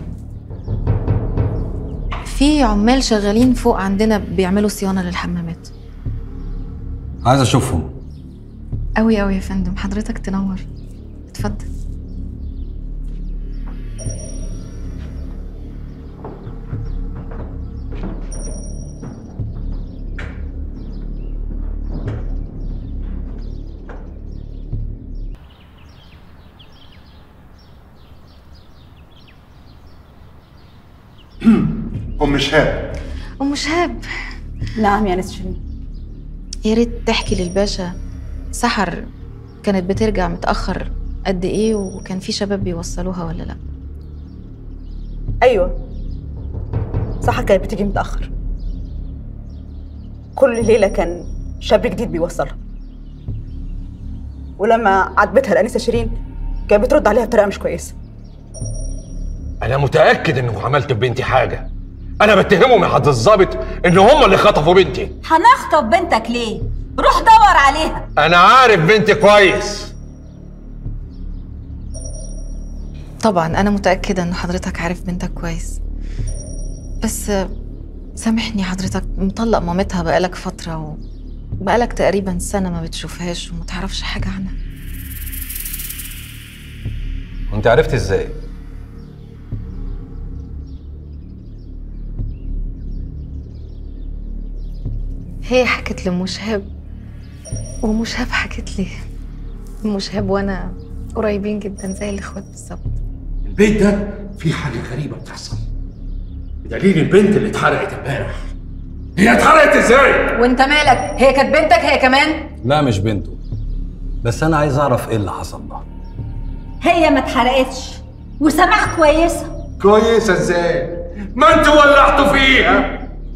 في عمال شغالين فوق عندنا بيعملوا صيانة للحمامات عايز اشوفهم أوي أوي يا فندم حضرتك تنور اتفضل ام شهاب أم شهاب نعم يا نس شيرين يا ريت تحكي للباشا سحر كانت بترجع متأخر قد إيه وكان في شباب بيوصلوها ولا لأ ايوه صح كانت بتيجي متاخر كل ليله كان شاب جديد بيوصلها ولما عاتبتها الانسه شيرين كانت بترد عليها بطريقه مش كويسه انا متاكد انكم عملت ببنتي حاجه انا بتهمهم يا حضرة الظابط ان هم اللي خطفوا بنتي هنخطف بنتك ليه؟ روح دور عليها انا عارف بنتي كويس طبعا انا متاكده ان حضرتك عارف بنتك كويس بس آه، سامحني حضرتك مطلق مامتها بقالك فتره وبقالك تقريبا سنه ما بتشوفهاش وما تعرفش حاجه عنها وانت عرفت ازاي هي حكت لمشهب ومشهب حكت لي مشهب وانا قريبين جدا زي الاخوات بالظبط البيت ده فيه حاجه غريبه بتحصل بدليل البنت اللي اتحرقت امبارح هي اتحرقت ازاي؟ وانت مالك هي كانت بنتك هي كمان لا مش بنته بس انا عايز اعرف ايه اللي حصل لها هي ما اتحرقتش وسماح كويسه كويسه ازاي؟ ما انتوا ولعتوا فيها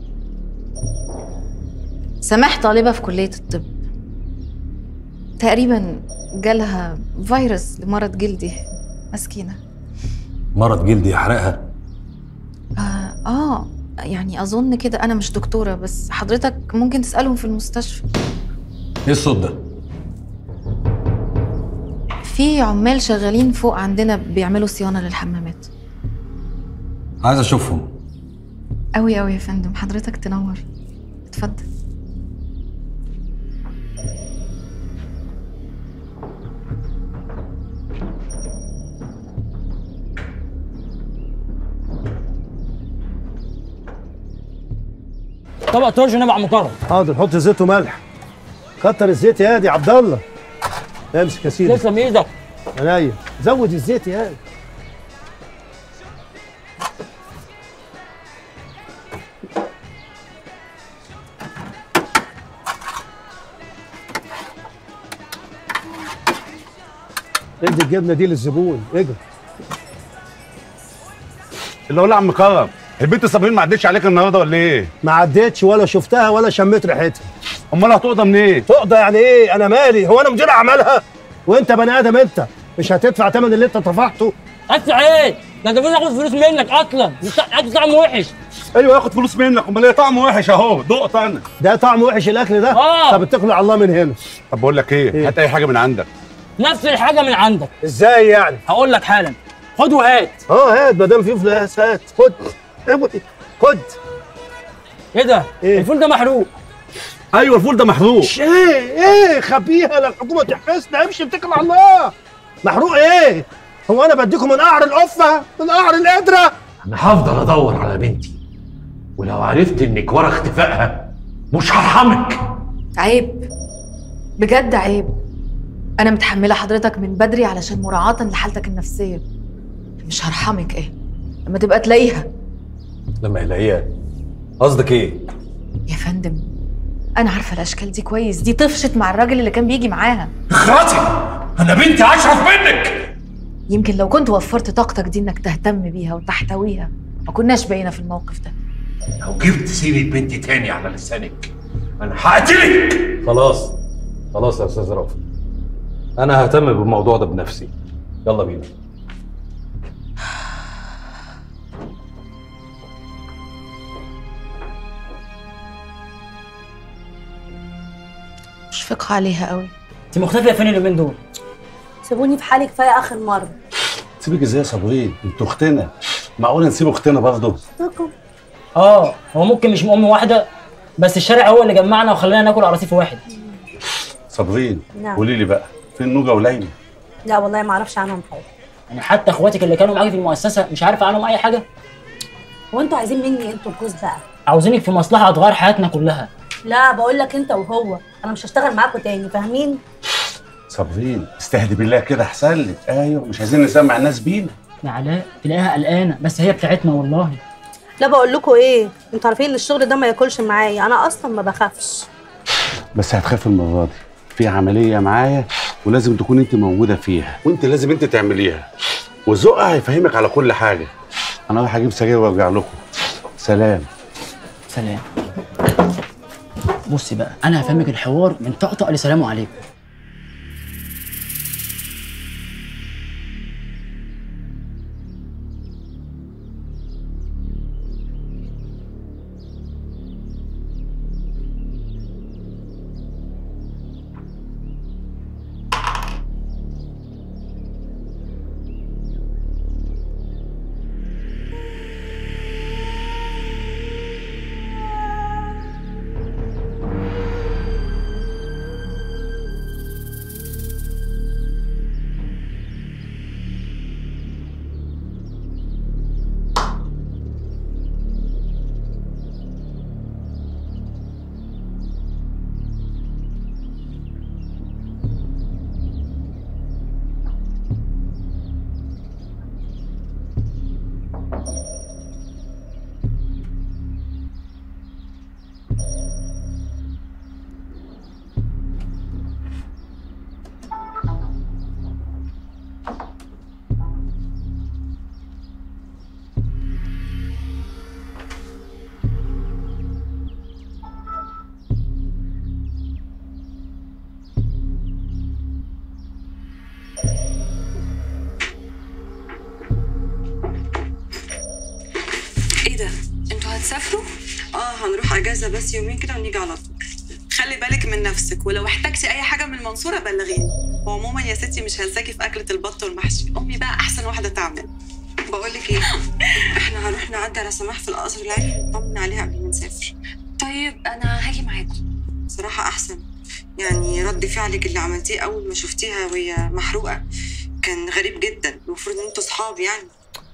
سماح طالبة في كلية الطب تقريبا جالها فيروس لمرض جلدي مسكينة مرض جلدي يحرقها آه, آه يعني أظن كده أنا مش دكتورة بس حضرتك ممكن تسألهم في المستشفى ايه الصوت ده في عمال شغالين فوق عندنا بيعملوا صيانة للحمامات عايز اشوفهم أوي أوي يا فندم حضرتك تنور اتفضل طبق ترش نبع مكرم حاضر حط زيت وملح كتر الزيت يا دي عبد الله امسك يا سيدي تسلم ايدك عينيا زود الزيت يا دي ادي الجبنه دي للزبون اجري اللي هو عم كرم البنت صابرين ما عدتش عليك النهارده ولا ايه؟ ما عدتش ولا شفتها ولا شميت ريحتها امال هتقضى منين؟ تقضى يعني ايه انا مالي هو انا مدير اعمالها وانت بني ادم انت مش هتدفع ثمن اللي انت طفحته ادفع ايه؟ ده انت المفروض اخد فلوس منك اصلا مش اكل طعم وحش ايوه ياخد فلوس منك امال ايه طعمه وحش اهو دقت انا ده طعم وحش الاكل ده آه. طب اتكل على الله من هنا طب بقول لك ايه؟ إيه؟ هات اي حاجه من عندك نفس الحاجه من عندك ازاي يعني هقول لك حالا خد وهات اه هات ما دام في فلوس هات خد خد ايه ده؟ إيه؟ الفول ده محروق ايوه الفول ده محروق ايه ايه خبيها لا الحكومه تحبسنا امشي اتكل على الله محروق ايه هو انا بديكم من قعر القفه من قعر القدره انا هفضل ادور على بنتي ولو عرفت انك ورا اختفائها مش هرحمك عيب بجد عيب أنا متحملة حضرتك من بدري علشان مراعاة لحالتك النفسية مش هرحمك إيه لما تبقى تلاقيها لما يلاقيها قصدك ايه يا فندم أنا عارفة الأشكال دي كويس دي طفشت مع الراجل اللي كان بيجي معاها اخرتي انا بنتي اشرف منك يمكن لو كنت وفرت طاقتك دي إنك تهتم بيها وتحتويها ما كناش بقينا في الموقف ده لو جبت سيرة بنتي تاني على لسانك انا هقتلك خلاص خلاص يا استاذ رافض انا ههتم بالموضوع ده بنفسي يلا بينا مشفقة عليها قوي انت مختفيه فين اليومين دول؟ سيبوني في حالي كفايه اخر مره سيبك ازاي يا صابرين انت اختنا معقوله نسيب اختنا برضه اه هو ممكن مش ام واحده بس الشارع هو اللي جمعنا وخلانا ناكل على رصيف واحد صابرين نعم. قولي لي بقى فين نوجا وليلى لا والله ما اعرفش عنهم حاجه يعني حتى اخواتك اللي كانوا معاكي في المؤسسه مش عارف عنهم اي حاجه هو انتوا عايزين مني انتوا الجوز بقى عاوزينك في مصلحه هتغير حياتنا كلها لا بقول لك انت وهو انا مش هشتغل معاكم تاني فاهمين صابرين استهدي بالله كده احسن لك ايوه مش عايزين نسمع الناس بينا يا علاء تلاقيها قلقانه بس هي بتاعتنا والله لا بقول لكم ايه انتوا عارفين ان الشغل ده ما ياكلش معايا انا اصلا ما بخافش بس هتخاف المره دي في عمليه معايا ولازم تكون انت موجوده فيها وانت لازم انت تعمليها وذوقها هيفهمك على كل حاجه انا رايح اجيب سجاير وارجع لكم سلام سلام بصي بقى انا هفهمك الحوار من طقطق لسلام عليكم ايه ده انتوا هتسافروا اه هنروح اجازه بس يومين كده ونيجي على طول خلي بالك من نفسك ولو احتجتي اي حاجه من المنصوره بلغيني وعموما يا ستي مش هنساكي في اكله البط والمحشي امي بقى احسن واحده تعمل بقول لك ايه احنا هنروح نعدي على سماح في القصر العيني نطمن عليها قبل ما نسافر طيب انا هاجي معاكم صراحه احسن يعني رد فعلك اللي عملتيه اول ما شفتيها وهي محروقه كان غريب جدا المفروض ان انتوا صحاب يعني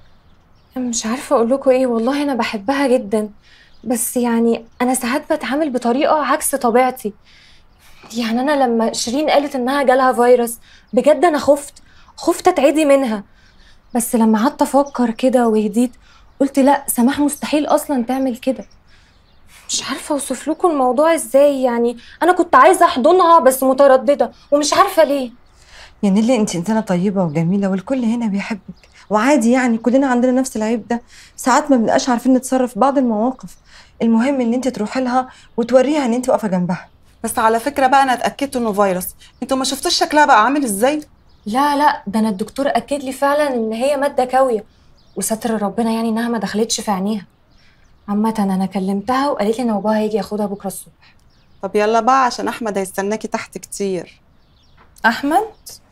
مش عارفة أقول لكم إيه والله أنا بحبها جدا بس يعني أنا ساعات بتعامل بطريقة عكس طبيعتي يعني أنا لما شيرين قالت إنها جالها فيروس بجد أنا خفت خفت أتعدي منها بس لما قعدت أفكر كده وهديت قلت لأ سماح مستحيل أصلا تعمل كده مش عارفة أوصف لكم الموضوع إزاي يعني أنا كنت عايزة أحضنها بس مترددة ومش عارفة ليه يا نيلي انت انسانه طيبه وجميله والكل هنا بيحبك وعادي يعني كلنا عندنا نفس العيب ده ساعات ما بنبقاش عارفين نتصرف في بعض المواقف المهم ان انت تروحي لها وتوريها ان انت واقفه جنبها بس على فكره بقى انا اتاكدت انه فيروس انتوا ما شفتوش شكلها بقى عامل ازاي لا لا ده انا الدكتور اكد لي فعلا ان هي ماده كاويه وستر ربنا يعني انها ما دخلتش في عينيها عامة انا كلمتها وقالت لي ان باباها هيجي ياخدها بكره الصبح طب يلا بقى عشان احمد هيستناكي تحت كتير احمد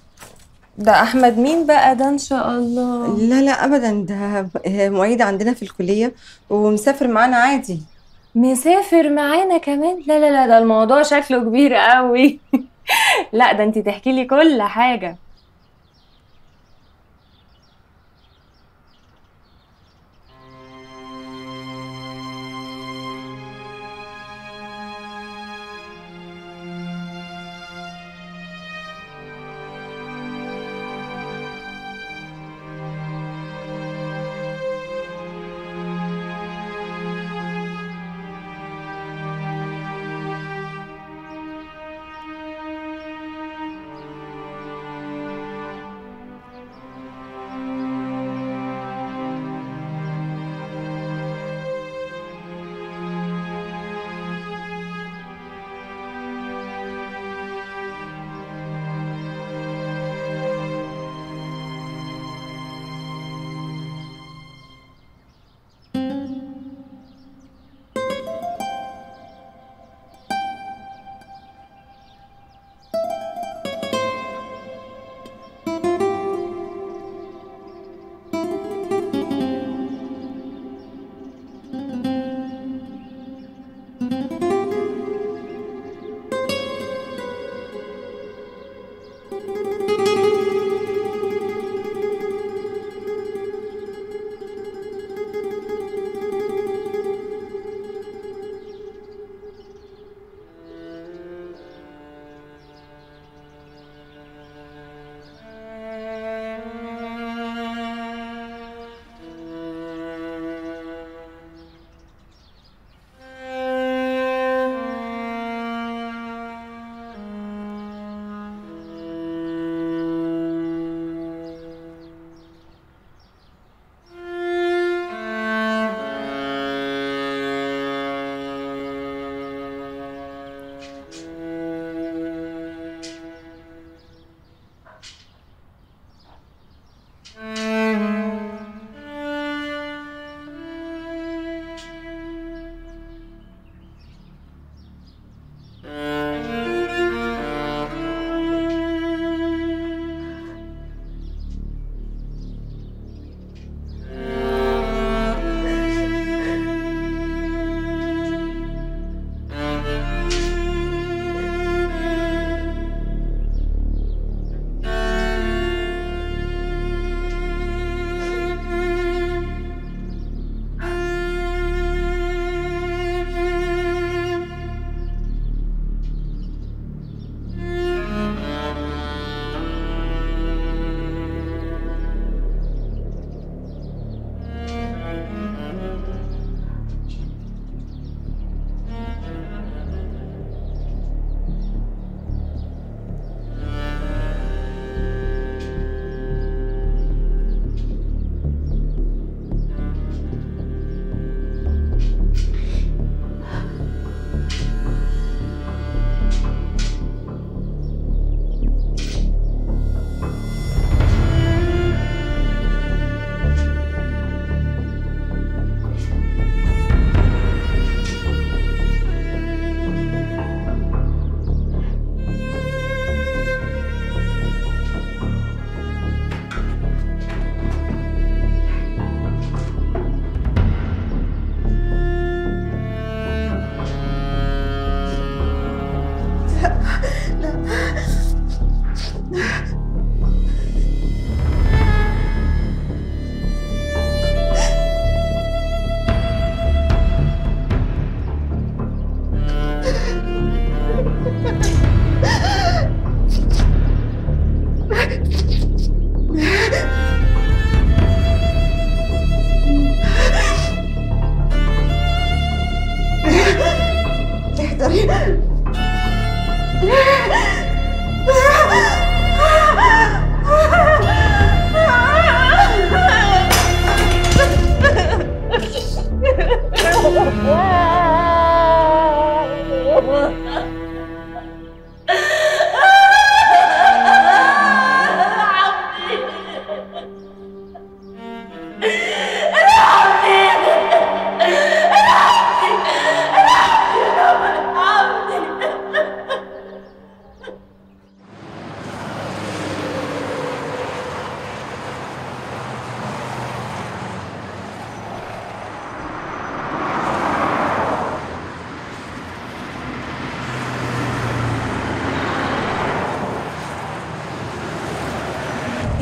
ده احمد مين بقى ده ان شاء الله لا لا ابدا ده ب- معيد عندنا في الكليه ومسافر معانا عادي مسافر معانا كمان لا لا لا ده الموضوع شكله كبير قوي لا ده انت تحكي لي كل حاجه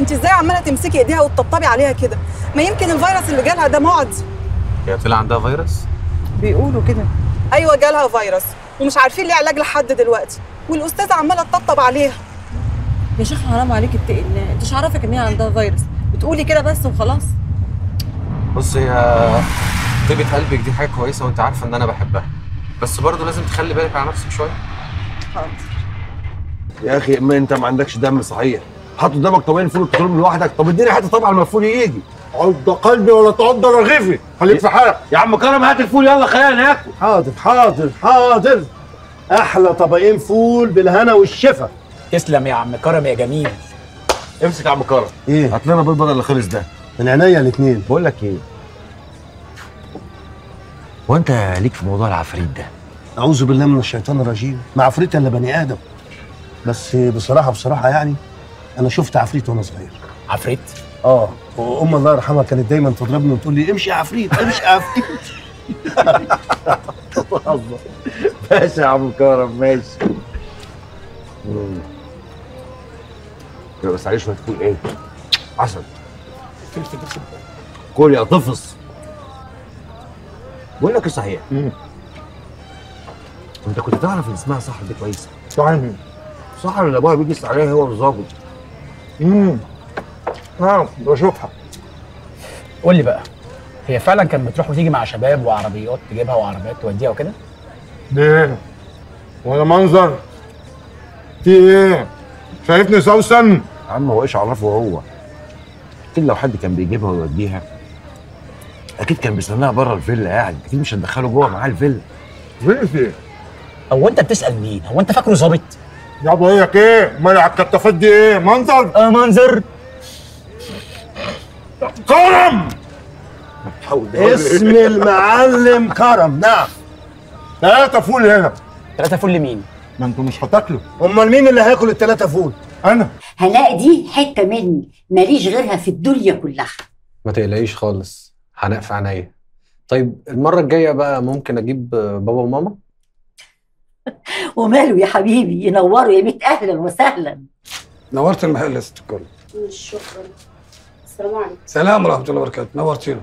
انت ازاي عماله تمسكي ايديها وتطبطبي عليها كده ما يمكن الفيروس اللي جالها ده معدي هي طلع عندها فيروس بيقولوا كده ايوه جالها فيروس ومش عارفين ليه علاج لحد دلوقتي والاستاذه عماله تطبطب عليها يا شيخ حرام عليك اتقي الله انت مش عارفك ان هي عندها فيروس بتقولي كده بس وخلاص بص هي طيبة قلبك دي حاجة كويسة وانت عارفة ان انا بحبها بس برضه لازم تخلي بالك على نفسك شوية يا اخي اما انت ما عندكش دم صحيح حط قدامك طبقين فول وتاكلهم لوحدك طب اديني حته طبعا لما الفول يجي عض قلبي ولا تعض رغيفي خليك في حالك يا عم كرم هات الفول يلا خلينا ناكل حاضر حاضر حاضر احلى طبقين فول بالهنا والشفا تسلم يا عم كرم يا جميل امسك يا عم كرم ايه هات لنا بيض بدل اللي خلص ده من عينيا الاثنين بقول لك ايه هو انت ليك في موضوع العفاريت ده اعوذ بالله من الشيطان الرجيم ما عفريت الا بني ادم بس بصراحه بصراحه يعني انا شفت عفريت وانا صغير عفريت اه وام الله يرحمها كانت دايما تضربني وتقول لي امشي يا عفريت امشي يا عفريت ماشي يا عم كرم ماشي مم. يبقى بس عليه شويه فول ايه عسل كل يا طفص بقول لك ايه صحيح انت كنت تعرف ان اسمها صحر دي كويسه صحيح صحر اللي ابوها بيجي يسأل عليها هو والظابط امم اه بشوفها قول لي بقى هي فعلا كانت بتروح وتيجي مع شباب وعربيات تجيبها وعربيات توديها وكده ليه ولا منظر في ايه شايفني سوسن يا عم هو ايش عرفه هو اكيد لو حد كان بيجيبها ويوديها اكيد كان بيستناها بره الفيلا قاعد اكيد مش هندخله جوه معاه الفيلا في في هو انت بتسال مين هو انت فاكره ظابط يا بقول لك ايه امال على الكتافات دي ايه منظر اه منظر كرم اسم المعلم كرم نعم ثلاثة فول هنا ثلاثة فول لمين؟ ما انتوا مش هتاكلوا امال مين اللي هياكل الثلاثه فول انا هلاقي دي حته مني ماليش غيرها في الدنيا كلها ما تقلقيش خالص هنقف في عينيا طيب المرة الجاية بقى ممكن اجيب بابا وماما وماله يا حبيبي ينوروا يا بيت اهلا وسهلا نورت المحل يا ست الكل شكرا السلام عليكم سلام ورحمه الله وبركاته نورتينا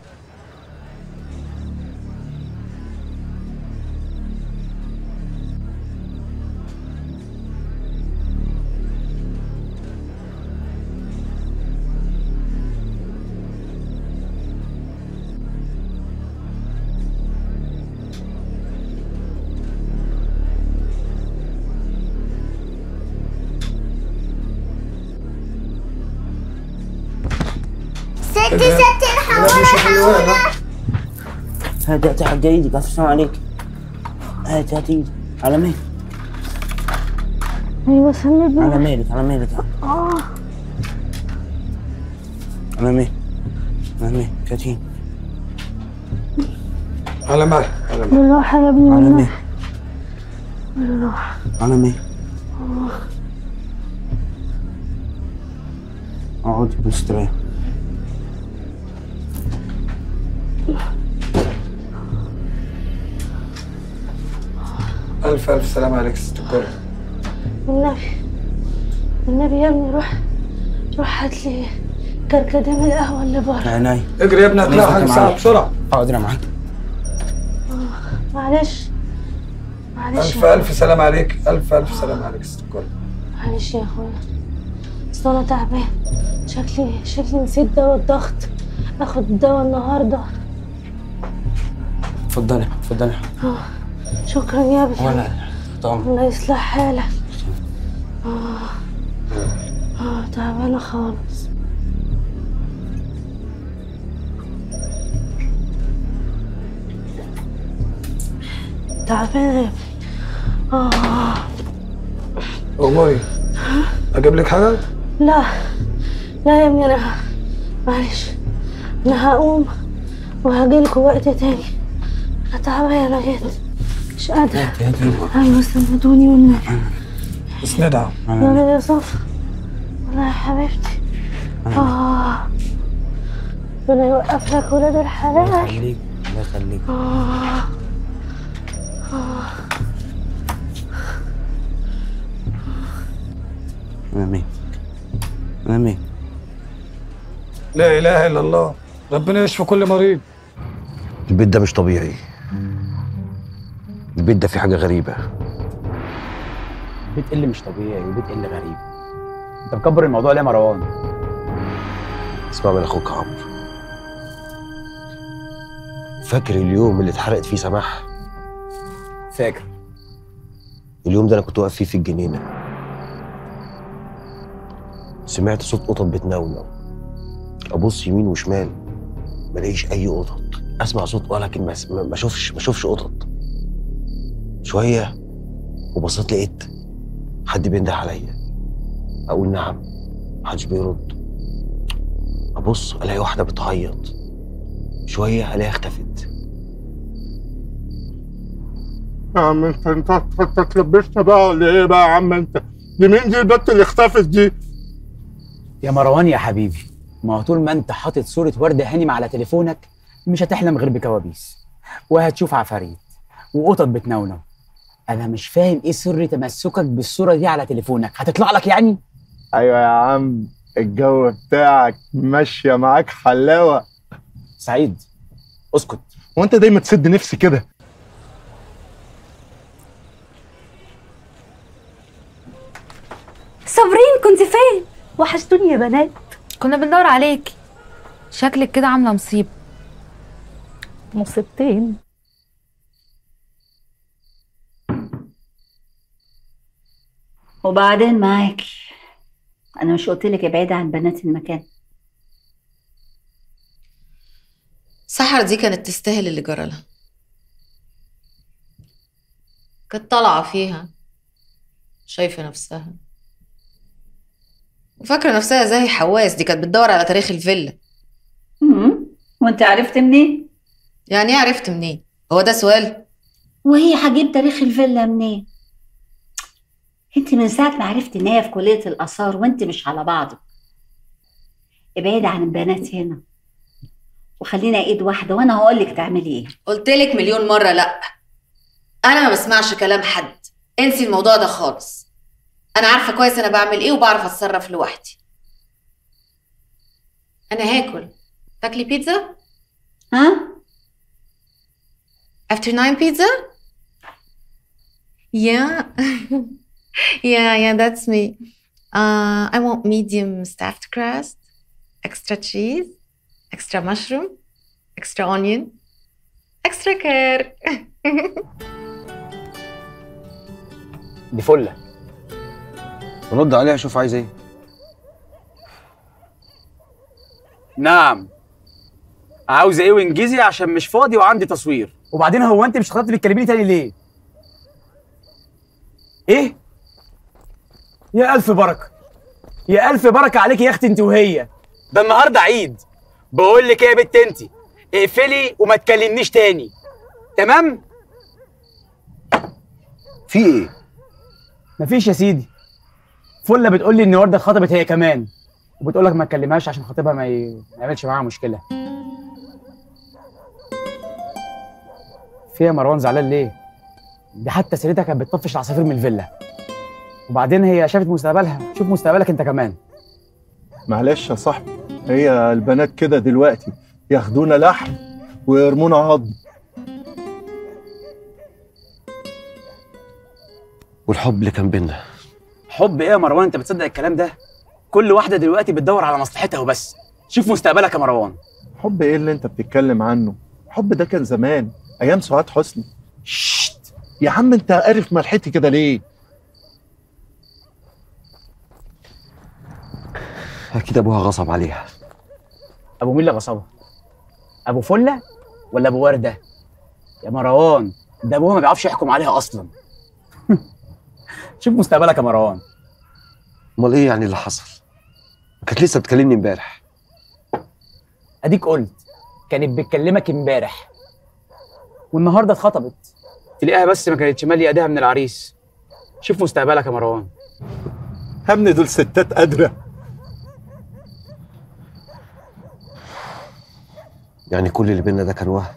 ست ست الحوارة هات هات هات ايدك السلام عليك هات هات ايدك على مهلك ايوه سندني على مهلك على مهلك اه على مهلك على مهلك فاتين على مهلك على مهلك بالراحة يا ابني على والله مهلك بالراحة على مهلك آه. اقعدي بس تريح الف الف سلام عليك يا ست الكل والنبي والنبي يا ابني روح روح هات لي كركديه من القهوة اللي بره عيني اجري يا ابني هتلاقي حاجه ساعه بسرعه حاضر يا معاك آه، معلش معلش الف يا الف سلام عليك الف الف سلام عليك يا ست الكل معلش يا اخويا اصل انا تعبان شكلي شكلي نسيت دواء الضغط اخد الدواء النهارده اتفضلي اتفضلي آه، شكرا يا ابني ولا طبعا الله يصلح حالك اه اه تعبانه خالص تعبانه يا ابني اه اموري اجيب لك حاجه لا لا يا ابني انا معلش انا هقوم وهجيلكوا وقت تاني انا تعبانه جدا مش قادره هات هات ايدك ايوه سندوني والنبي اسندها يا يا صفا والله يا حبيبتي اه ربنا يوقف لك ولاد الحلال خليك الله يخليك آه. آه. انا مين انا مين لا اله الا الله ربنا يشفي كل مريض البيت ده مش طبيعي البيت ده فيه حاجه غريبه بيت اللي مش طبيعي وبيت اللي غريب انت مكبر الموضوع ليه يا مروان اسمع من اخوك عمرو فاكر اليوم اللي اتحرقت فيه سماح فاكر اليوم ده انا كنت واقف فيه في الجنينه سمعت صوت قطط بتنونو ابص يمين وشمال ما الاقيش اي قطط اسمع صوت ولكن ما ما ما اشوفش ما اشوفش قطط شويه وبصيت لقيت حد بينده عليا اقول نعم محدش بيرد ابص الاقي واحده بتعيط شويه الاقيها اختفت يا عم انت انت انت اتلبشنا بقى ولا ايه بقى يا عم انت؟ دي مين دي البت اللي اختفت دي؟ يا مروان يا حبيبي ما هو طول ما انت حاطط صورة وردة هانم على تليفونك مش هتحلم غير بكوابيس وهتشوف عفاريت وقطط بتنونو انا مش فاهم ايه سر تمسكك بالصورة دي على تليفونك هتطلع لك يعني ايوه يا عم الجو بتاعك ماشيه معاك حلاوه سعيد اسكت وانت دايما تسد نفسي كده صابرين كنت فين وحشتوني يا بنات كنا بندور عليك شكلك كده عامله مصيبه مصيبتين وبعدين معاك انا مش قلت لك ابعدي عن بنات المكان سحر دي كانت تستاهل اللي جرالها كانت طالعة فيها شايفة نفسها وفاكرة نفسها زي حواس دي كانت بتدور على تاريخ الفيلا امم وانت عرفت منين يعني ايه عرفت منين هو ده سؤال وهي هجيب تاريخ الفيلا منين انت من ساعه ما عرفت ان هي في كليه الاثار وانت مش على بعضك ابعدي عن البنات هنا وخلينا ايد واحده وانا هقول لك تعملي ايه قلت لك مليون مرة لا أنا ما بسمعش كلام حد انسي الموضوع ده خالص أنا عارفة كويس أنا بعمل إيه وبعرف أتصرف لوحدي أنا هاكل تاكلي بيتزا؟ ها؟ After nine pizza? Yeah. yeah, yeah, that's me. Uh, I want medium stuffed crust, extra cheese, extra mushroom, extra onion, extra care. دي فله رد عليها شوف عايز ايه نعم عاوز ايه وانجزي عشان مش فاضي وعندي تصوير وبعدين هو انت مش خططت تكلميني تاني ليه ايه يا الف بركه يا الف بركه عليك يا اختي انت وهي ده النهارده عيد بقول لك ايه يا بت انت اقفلي وما تكلمنيش تاني تمام في ايه مفيش يا سيدي فله بتقول لي ان ورده اتخطبت هي كمان وبتقول لك ما تكلمهاش عشان خطيبها ما ي- ما يعملش معاها مشكله في يا مروان زعلان ليه دي حتى سيرتها كانت بتطفش العصافير من الفيلا وبعدين هي شافت مستقبلها شوف مستقبلك انت كمان معلش يا صاحبي هي البنات كده دلوقتي ياخدونا لحم ويرمونا عظم والحب اللي كان بينا حب ايه يا مروان انت بتصدق الكلام ده كل واحده دلوقتي بتدور على مصلحتها وبس شوف مستقبلك يا مروان حب ايه اللي انت بتتكلم عنه الحب ده كان زمان ايام سعاد حسني شت يا عم انت قارف ملحتي كده ليه اكيد ابوها غصب عليها ابو مين اللي غصبها ابو فله ولا ابو ورده يا مروان ده ابوها ما بيعرفش يحكم عليها اصلا شوف مستقبلك يا مروان امال ايه يعني اللي حصل كانت لسه بتكلمني امبارح اديك قلت كانت بتكلمك امبارح والنهارده اتخطبت تلاقيها بس ما كانتش ماليه ايديها من العريس شوف مستقبلك يا مروان يا ابني دول ستات قادره يعني كل اللي بينا ده كان وهم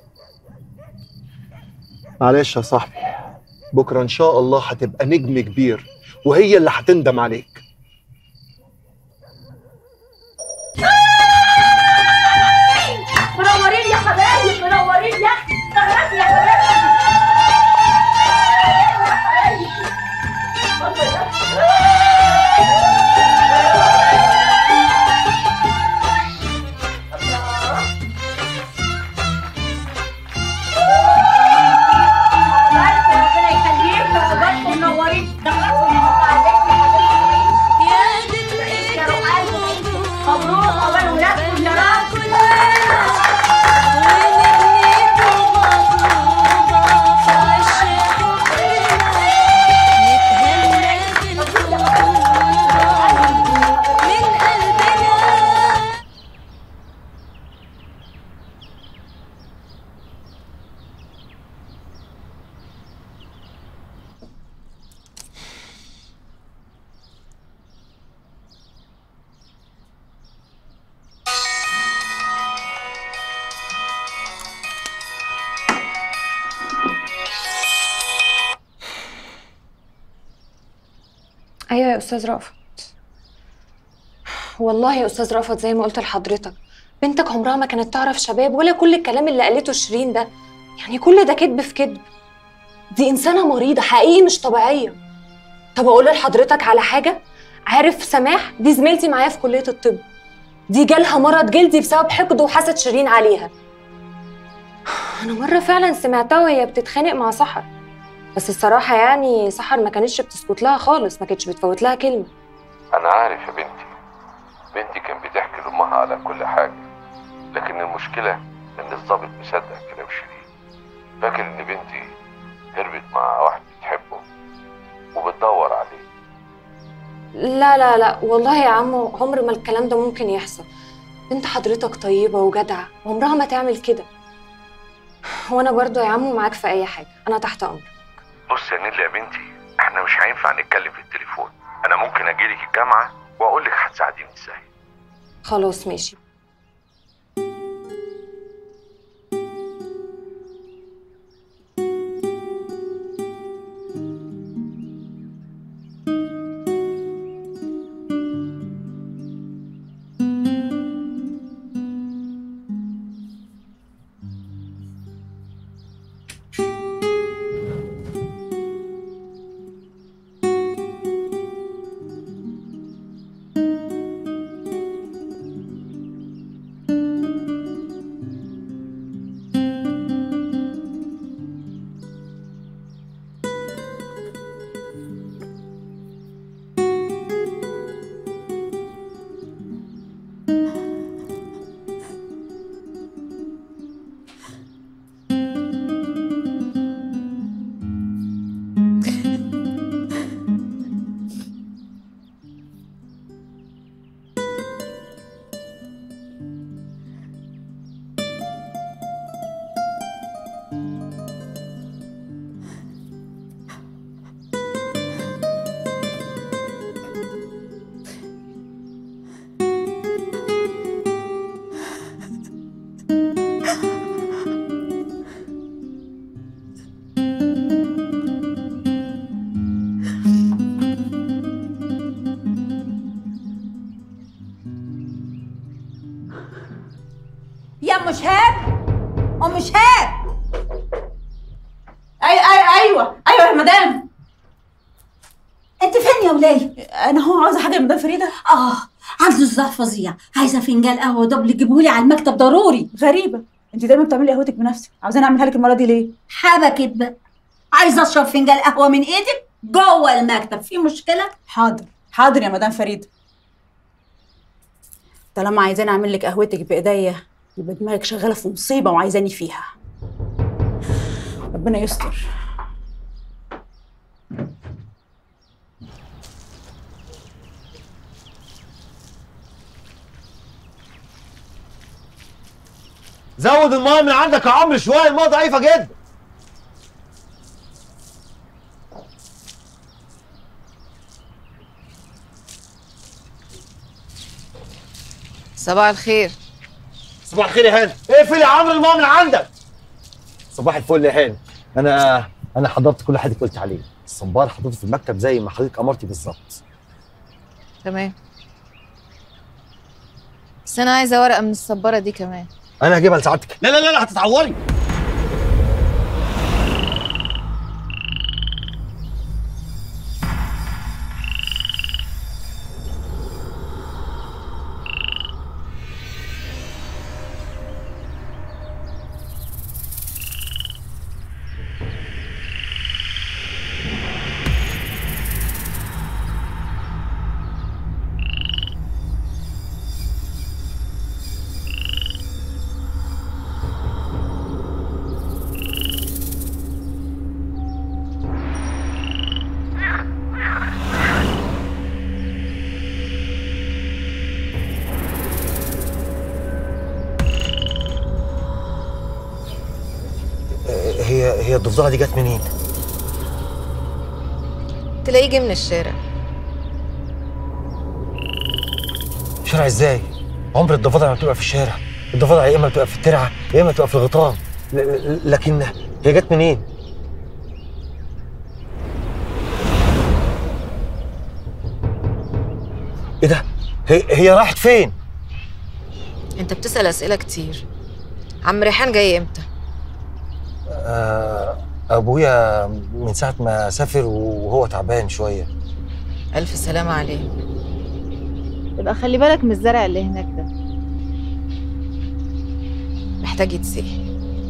معلش يا صاحبي بكره ان شاء الله هتبقى نجم كبير وهي اللي هتندم عليك ايوه يا استاذ رأفت والله يا استاذ رأفت زي ما قلت لحضرتك بنتك عمرها ما كانت تعرف شباب ولا كل الكلام اللي قالته شيرين ده يعني كل ده كذب في كذب دي انسانه مريضه حقيقي مش طبيعيه طب اقول لحضرتك على حاجه عارف سماح دي زميلتي معايا في كليه الطب دي جالها مرض جلدي بسبب حقد وحسد شيرين عليها انا مره فعلا سمعتها وهي بتتخانق مع سحر بس الصراحه يعني سحر ما كانتش بتسكت لها خالص ما كانتش بتفوت لها كلمه أنا عارف يا بنتي بنتي كان بتحكي لأمها على كل حاجة لكن المشكلة إن الضابط مصدق كلام شيرين فاكر إن بنتي هربت مع واحد بتحبه وبتدور عليه لا لا لا والله يا عمو عمر ما الكلام ده ممكن يحصل بنت حضرتك طيبة وجدعة عمرها ما تعمل كده وانا برضو يا عمو معاك في اي حاجة انا تحت امر بص يا نيلي يا بنتي احنا مش هينفع نتكلم في التليفون أنا ممكن أجيلك الجامعة وأقول لك هتساعديني إزاي خلاص ماشي يا ام شهاب ام شهاب ايوه ايوه ايوه ايوه يا مدام انت فين يا ولاي انا هو عاوزه حاجه يا مدام فريده اه عنده صداع فظيع عايزه فنجان قهوه دبل جيبهولي على المكتب ضروري غريبه انت دايما بتعملي قهوتك بنفسك عاوزاني اعملها لك المره دي ليه حبكت بقى عايزه اشرب فنجان قهوه من ايدك جوه المكتب في مشكله حاضر حاضر يا مدام فريده طالما عايزاني اعمل لك قهوتك بايديا يبقى دماغك شغاله في مصيبه وعايزاني فيها ربنا يستر زود المايه من عندك يا عمرو شويه المايه ضعيفه جدا صباح الخير صباح الخير يا هاني اقفل يا عمرو المايه من عندك صباح الفل يا هاني انا انا حضرت كل حاجه قلت عليه الصنبار حطيته في المكتب زي ما حضرتك امرتي بالظبط تمام بس انا عايزه ورقه من الصباره دي كمان انا هجيبها لسعادتك لا لا لا لا هتتعوري هي هي الضفدعه دي جت منين؟ تلاقيه جه من الشارع شارع ازاي؟ عمر الضفادع ما بتبقى في الشارع الضفادع يا اما بتبقى في الترعه يا اما بتبقى في الغيطان ل- ل- لكن هي جت منين؟ هي هي راحت فين انت بتسأل أسئلة كتير عم ريحان جاي امتى؟ آه ابويا من ساعه ما سافر وهو تعبان شويه ألف سلامة عليه يبقى خلي بالك من الزرع اللي هناك ده محتاج يتسقي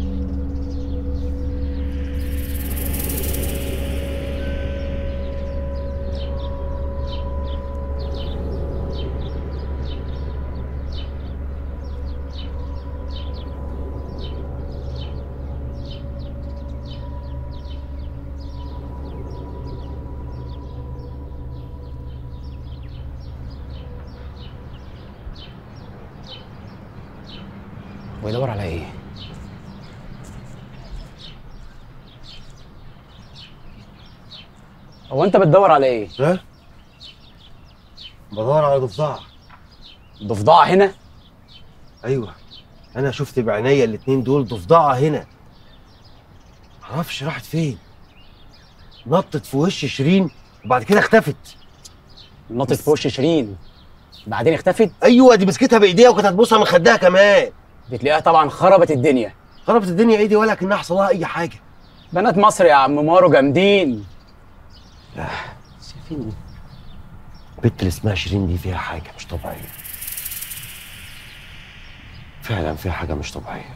ويدور على ايه؟ هو انت بتدور على ايه؟ ها؟ بدور على ضفدعه ضفدعه هنا؟ ايوه انا شفت بعينيا الاتنين دول ضفدعه هنا معرفش راحت فين نطت في وش شيرين وبعد كده اختفت نطت في وش شيرين بعدين اختفت؟ ايوه دي مسكتها بايديها وكانت هتبوسها من خدها كمان بتلاقيها طبعا خربت الدنيا خربت الدنيا ايه دي ولا كانها حصل لها اي حاجه بنات مصر يا عم مارو جامدين شايفين البنت اللي اسمها شيرين دي فيها حاجه مش طبيعيه فعلا فيها حاجه مش طبيعيه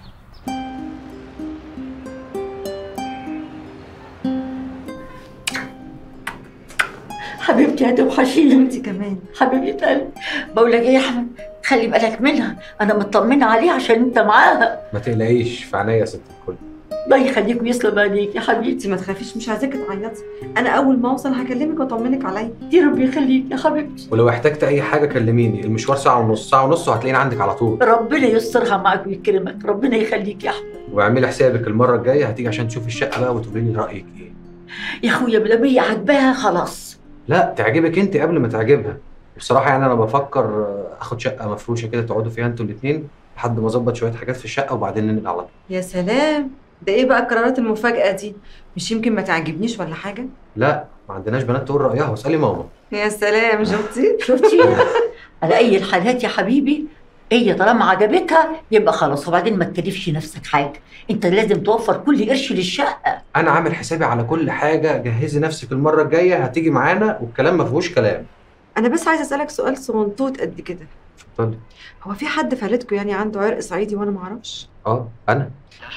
حبيبتي هتوحشيني انت كمان حبيبه قلبي بقول لك ايه يا احمد خلي بالك منها انا مطمنه عليها عشان انت معاها ما تقلقيش في عينيا يا ست الكل الله يخليك ويسلم عليك يا حبيبتي ما تخافيش مش عايزاكي تعيطي انا اول ما اوصل هكلمك واطمنك عليا دي ربي يخليك يا حبيبتي ولو احتجت اي حاجه كلميني المشوار ساعه ونص ساعه ونص وهتلاقيني عندك على طول ربنا يسترها معاك ويكرمك ربنا يخليك يا احمد واعملي حسابك المره الجايه هتيجي عشان تشوفي الشقه بقى وتقولي لي رايك ايه يا اخويا بلا هي عاجباها خلاص لا تعجبك انت قبل ما تعجبها بصراحه يعني انا بفكر آه، اخد شقه مفروشه كده تقعدوا فيها انتوا الاثنين لحد ما اظبط شويه حاجات في الشقه وبعدين ننقل على طول يا سلام ده ايه بقى القرارات المفاجأة دي مش يمكن ما تعجبنيش ولا حاجة لا ما عندناش بنات تقول رايها واسالي ماما يا سلام شفتي شفتي على اي الحالات يا حبيبي هي طالما عجبتها يبقى خلاص وبعدين ما تكلفش نفسك حاجه انت لازم توفر كل قرش للشقه انا عامل حسابي على كل حاجه جهزي نفسك المره الجايه هتيجي معانا والكلام ما فيهوش كلام انا بس عايزة اسألك سؤال صغنطوط قد كده اتفضلي هو في حد في عيلتكم يعني عنده عرق صعيدي وانا ما اعرفش اه انا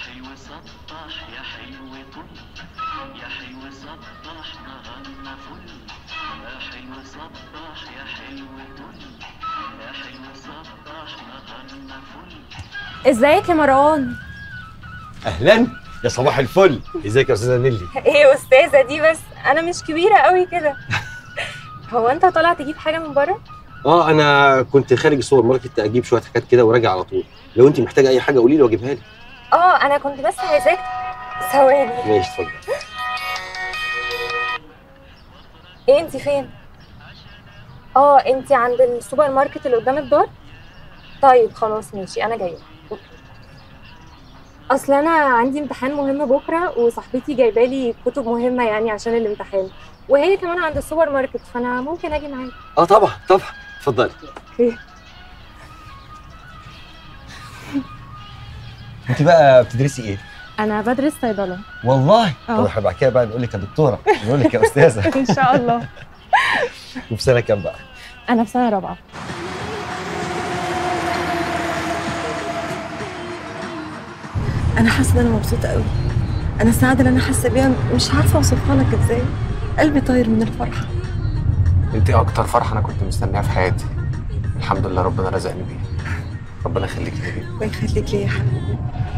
ازيك يا مروان اهلا يا صباح الفل ازيك يا استاذه نيلي ايه استاذه دي بس انا مش كبيره قوي كده هو انت طالع تجيب حاجه من بره اه انا كنت خارج السوبر ماركت اجيب شويه حاجات كده وراجع على طول لو انت محتاجه اي حاجه قولي لي واجيبها لك اه انا كنت بس عايزاك ثواني ماشي اتفضل ايه انت فين اه انت عند السوبر ماركت اللي قدام الدار طيب خلاص ماشي انا جايه اصل انا عندي امتحان مهم بكره وصاحبتي جايبه لي كتب مهمه يعني عشان الامتحان وهي كمان عند السوبر ماركت فانا ممكن اجي معاك اه طبعا طبعا اتفضلي اوكي انت بقى بتدرسي ايه انا بدرس صيدله والله اه. طب احنا بعد كده بقى نقول لك يا دكتوره نقول لك يا استاذه ان شاء الله وفي سنه كام بقى انا في سنه رابعه انا حاسة ان انا مبسوطة قوي انا السعادة اللي انا حاسة بيها مش عارفة اوصفها لك ازاي قلبي طاير من الفرحة انت اكتر فرحه انا كنت مستنيها في حياتي الحمد لله ربنا رزقني بيها ربنا يخليك لي الله يخليك ليا يا حبيبي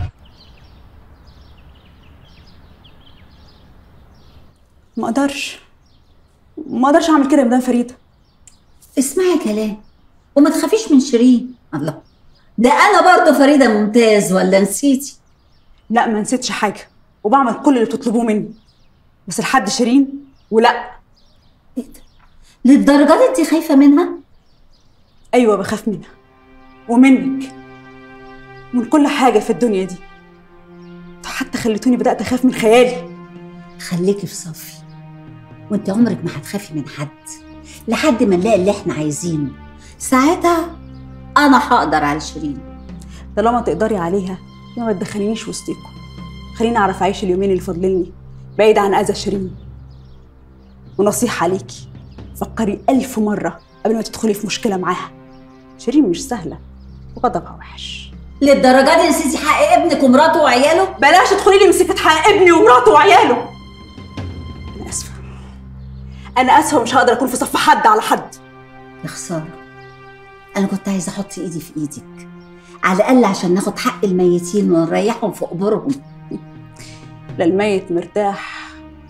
ما اقدرش ما اقدرش اعمل كده يا مدام فريده اسمعي كلام وما تخافيش من شيرين الله ده انا برضه فريده ممتاز ولا نسيتي لا ما نسيتش حاجه وبعمل كل اللي بتطلبوه مني بس لحد شيرين ولا للدرجه دي انت خايفه منها ايوه بخاف منها ومنك من كل حاجه في الدنيا دي حتى خليتوني بدات اخاف من خيالي خليكي في صفي وانت عمرك ما هتخافي من حد لحد ما نلاقي اللي احنا عايزينه ساعتها انا هقدر على شيرين طالما تقدري عليها يا ما تدخلينيش وسطيكم خليني اعرف اعيش اليومين اللي فاضليني بعيد عن اذى شيرين ونصيحة عليكي فكري ألف مرة قبل ما تدخلي في مشكلة معاها شيرين مش سهلة وغضبها وحش للدرجة دي نسيتي حق ابنك ومراته وعياله بلاش تدخلي لي مسكة حق ابني ومراته وعياله أنا آسفة أنا آسفة ومش هقدر أكون في صف حد على حد يا خسارة أنا كنت عايزة أحط إيدي في إيدك على الأقل عشان ناخد حق الميتين ونريحهم في قبورهم لا الميت مرتاح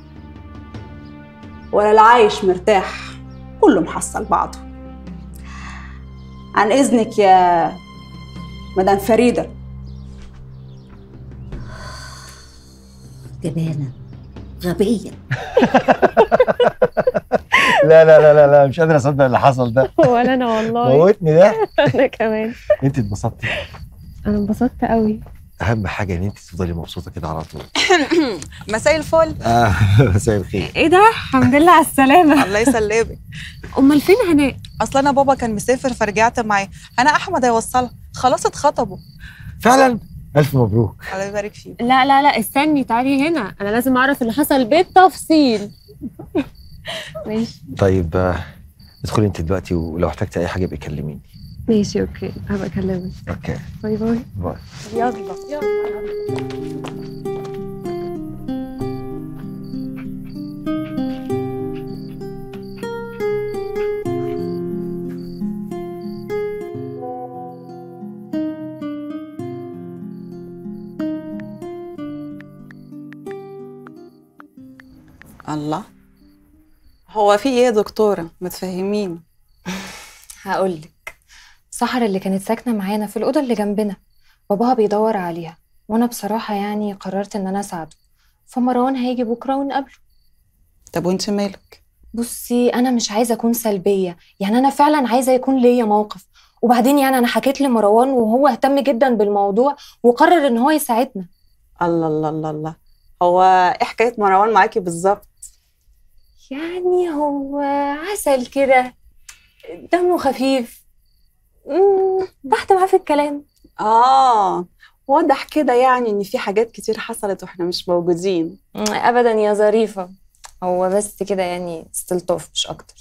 ولا العايش مرتاح كله محصل بعضه عن إذنك يا مدام فريدة جبانة غبية لا لا لا لا لا مش قادر اصدق اللي حصل ده ولا انا والله موتني ده انا كمان انت اتبسطتي انا انبسطت قوي اهم حاجه ان انت تفضلي مبسوطه كده على طول مساء الفل اه مساء الخير ايه ده الحمد لله على السلامه الله يسلمك امال فين هناء اصل انا بابا كان مسافر فرجعت معاه انا احمد هيوصلها خلاص اتخطبوا فعلا الف مبروك الله يبارك فيك لا لا لا استني تعالي هنا انا لازم اعرف اللي حصل بالتفصيل ماشي طيب آه، ادخلي انت دلوقتي ولو احتجتي اي حاجه ابقي كلميني ماشي اوكي هبقى اكلمك اوكي باي باي باي يلا الله هو في ايه يا دكتورة ما تفهميني هقولك سحر اللي كانت ساكنة معانا في الأوضة اللي جنبنا باباها بيدور عليها وأنا بصراحة يعني قررت إن أنا أساعده فمروان هيجي بكرة ونقابله طب وانت مالك بصي أنا مش عايزة أكون سلبية يعني أنا فعلا عايزة يكون ليا موقف وبعدين يعني أنا حكيت لمروان وهو اهتم جدا بالموضوع وقرر إن هو يساعدنا الله الله الله الله هو ايه حكاية مروان معاكي بالظبط يعني هو عسل كده دمه خفيف مم، بحت معاه في الكلام اه واضح كده يعني ان في حاجات كتير حصلت واحنا مش موجودين مم، ابدا يا ظريفه هو بس كده يعني استلطاف مش اكتر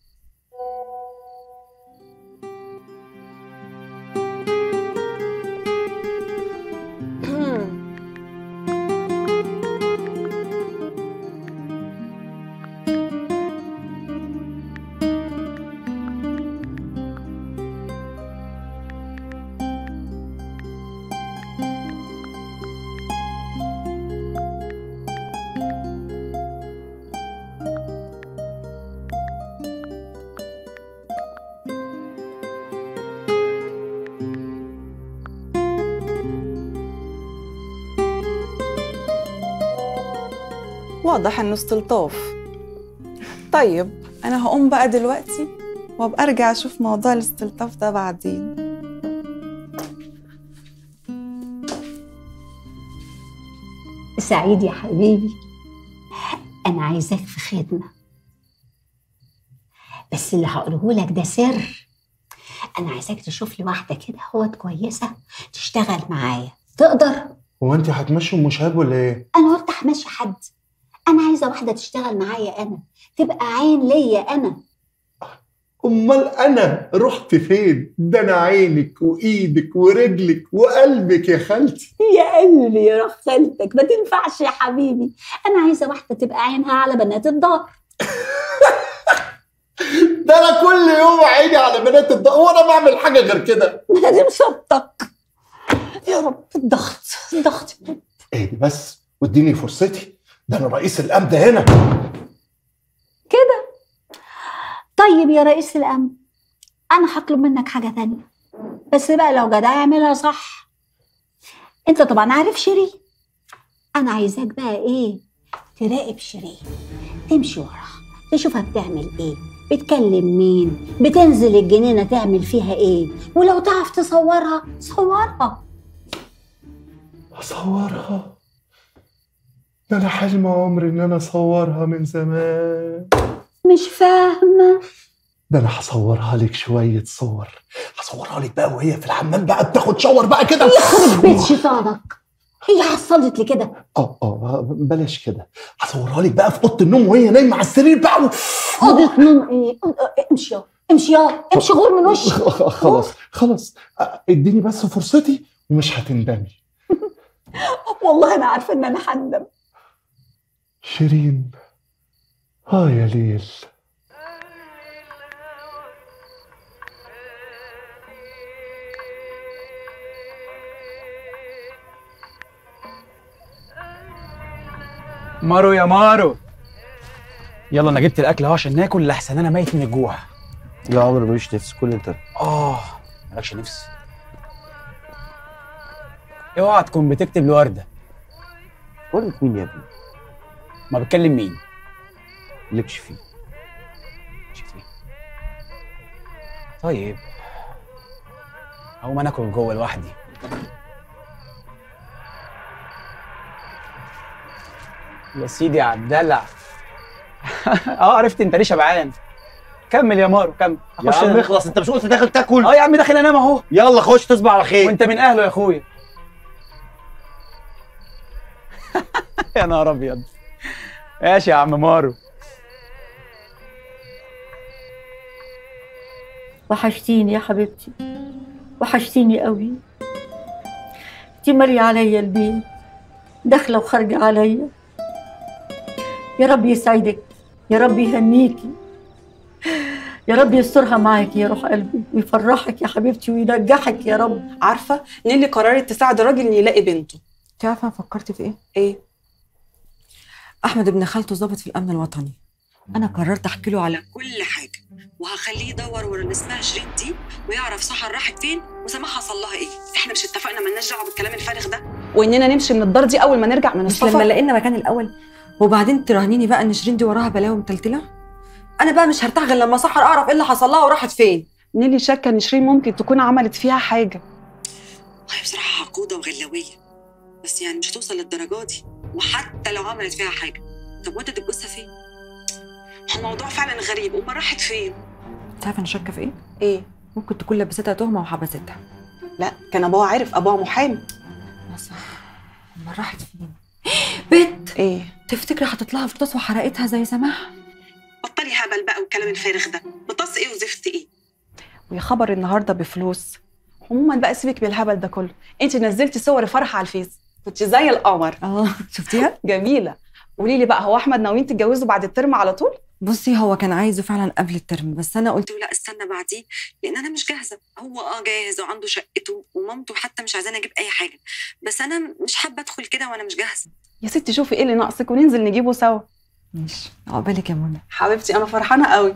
واضح انه استلطاف طيب انا هقوم بقى دلوقتي وابقى ارجع اشوف موضوع الاستلطاف ده بعدين سعيد يا حبيبي أنا عايزاك في خدمة بس اللي هقوله لك ده سر أنا عايزاك تشوف لي واحدة كده هوت كويسة تشتغل معايا تقدر هو انت هتمشي ام شهاب ولا ايه؟ أنا قلت همشي حد أنا عايزة واحدة تشتغل معايا أنا تبقى عين ليا أنا امال انا رحت فين؟ ده انا عينك وايدك ورجلك وقلبك يا خالتي يا قلبي يا روح خالتك ما تنفعش يا حبيبي أنا عايزة واحدة تبقى عينها على بنات الدار ده انا كل يوم عيني على بنات الضغط وانا بعمل حاجه غير كده دي مصبتك يا رب الضغط الضغط يا رب اهدي بس واديني فرصتي ده انا رئيس الامن هنا كده طيب يا رئيس الأمن أنا هطلب منك حاجة تانية بس بقى لو جدع اعملها صح أنت طبعا عارف شيرين أنا عايزاك بقى إيه تراقب شيرين تمشي وراها تشوفها بتعمل إيه بتكلم مين بتنزل الجنينة تعمل فيها إيه ولو تعرف تصورها صورها اصورها ده انا حلم عمري ان انا اصورها من زمان مش فاهمة ده انا هصورها لك شويه صور هصورها لك بقى وهي في الحمام بقى بتاخد شاور بقى كده يخرب بيت شيطانك هي حصلت لي كده اه اه بلاش كده هصورها لك بقى في اوضه النوم وهي نايمه على السرير بقى و... اوضه نوم ايه امشي يا امشي يا امشي غور من وشي خلاص خلاص آه، اديني بس فرصتي ومش هتندمي والله انا عارفه ان انا هندم شيرين اه يا ليل مارو يا مارو يلا انا جبت الاكل اهو عشان ناكل لحسن انا ميت من الجوع لا عمر ماليش نفس كل انت اه مالكش نفس اوعى تكون بتكتب لوردة وردة مين يا ابني؟ ما بتكلم مين؟ لكش فيه مش فيه طيب اقوم انا اكل جوه لوحدي يا سيدي على الدلع اه عرفت انت ليه شبعان كمل يا مارو كمل يا أخش عم أنا. اخلص انت مش قلت داخل تاكل اه يا عم داخل انام اهو يلا خش تصبح على خير وانت من اهله يا اخويا يا نهار ابيض ماشي يا عم مارو وحشتيني يا حبيبتي وحشتيني قوي انتي مالية عليا البيت داخلة وخارجة عليا يا رب يسعدك يا رب يهنيكي يا رب يسترها معاكي يا روح قلبي ويفرحك يا حبيبتي وينجحك يا رب عارفه نيلي قررت تساعد الراجل ان يلاقي بنته انت عارفه انا فكرت في ايه؟ ايه؟ احمد ابن خالته ظابط في الامن الوطني انا قررت احكي له على كل حاجه وهخليه يدور ورا اللي اسمها شيرين دي ويعرف سحر راحت فين وسماح حصل لها ايه احنا مش اتفقنا مالناش دعوه بالكلام الفارغ ده واننا نمشي من الدار دي اول ما نرجع من مش السفر لما لقينا مكان الاول وبعدين تراهنيني بقى ان شيرين دي وراها بلاوي متلتله انا بقى مش هرتاح غير لما سحر اعرف ايه اللي حصل لها وراحت فين نيلي شاكه ان شيرين ممكن تكون عملت فيها حاجه هي بصراحه عقوده وغلاويه بس يعني مش هتوصل للدرجه دي وحتى لو عملت فيها حاجه طب ودت الجثه فين هو الموضوع فعلا غريب امال راحت فين انت عارفه انا شاكه في ايه؟ ايه؟ ممكن تكون لبستها تهمه وحبستها لا كان ابوها عارف ابوها محامي يا صح امال راحت فين؟ بنت ايه؟ تفتكري هتطلعها في طاس وحرقتها زي سماح؟ بطلي هبل بقى والكلام الفارغ ده بطاس ايه وزفت ايه ويا خبر النهارده بفلوس عموما بقى سيبك بالهبل ده كله انت نزلتي صور فرح على الفيس كنت زي القمر اه شفتيها جميله قولي لي بقى هو احمد ناويين تتجوزوا بعد الترم على طول بصي هو كان عايزه فعلا قبل الترم بس انا قلت قلت له لا استنى بعديه لان انا مش جاهزه هو اه جاهز وعنده شقته ومامته حتى مش عايزاني اجيب اي حاجه بس انا مش حابه ادخل كده وانا مش جاهزه يا ستي شوفي ايه اللي ناقصك وننزل نجيبه سوا ماشي عقبالك يا منى حبيبتي انا فرحانه قوي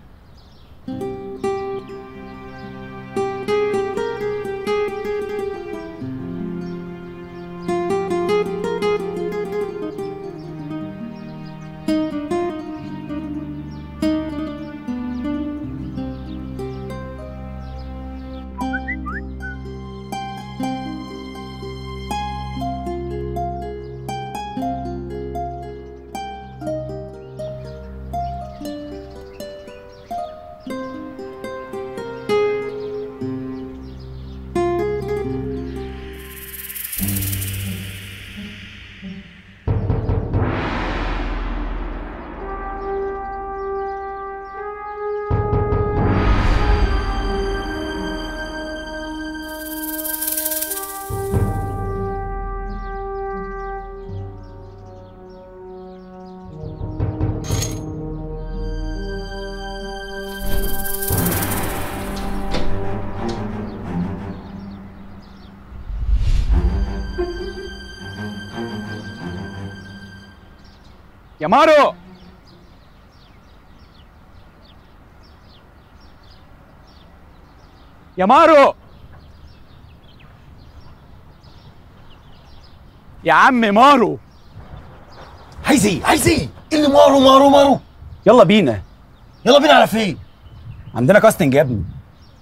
يا مارو يا مارو يا عم مارو عايز ايه عايز ايه إيه اللي مارو مارو مارو يلا بينا يلا بينا على فين عندنا كاستنج يا ابني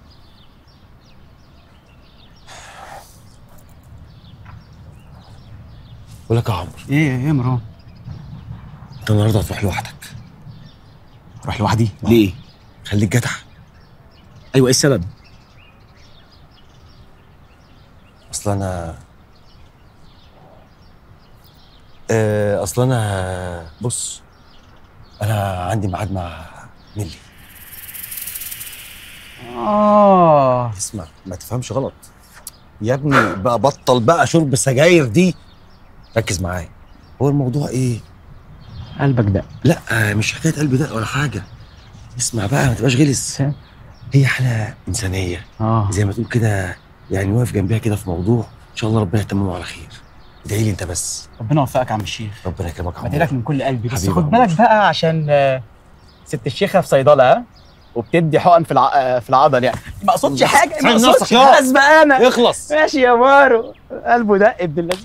بقول لك يا عمرو ايه ايه يا مروان انت النهارده هتروح لوحدك اروح لوحدي ليه خليك جدع ايوه ايه السبب اصل انا آه، اصل انا بص انا عندي ميعاد مع نيلي اه اسمع ما تفهمش غلط يا ابني بقى بطل بقى شرب السجاير دي ركز معايا هو الموضوع ايه قلبك دق لا آه، مش حكايه قلب دق ولا حاجه اسمع بقى ما تبقاش غلس هي حاله انسانيه اه زي ما تقول كده يعني واقف جنبها كده في موضوع ان شاء الله ربنا يتممه على خير ادعي لي انت بس ربنا يوفقك يا عم الشيخ ربنا يكرمك يا بدعي عمور. لك من كل قلبي بس حبيبي خد يا بالك بقى عشان آه، ست الشيخه في صيدله ها وبتدي حقن في الع... آه، في العضل يعني ما اقصدش حاجه ما فين اقصدش نفسك يا؟ حاسب انا اخلص ماشي يا مارو قلبه دق ابن اللذيذ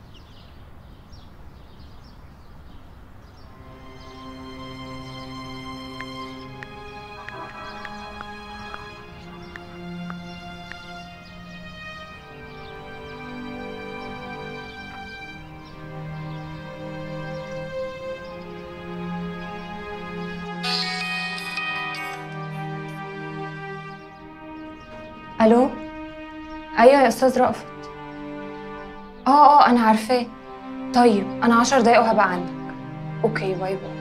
الو ايوه يا استاذ رأفت اه اه انا عارفاه طيب انا عشر دقايق وهبقى عندك اوكي باي باي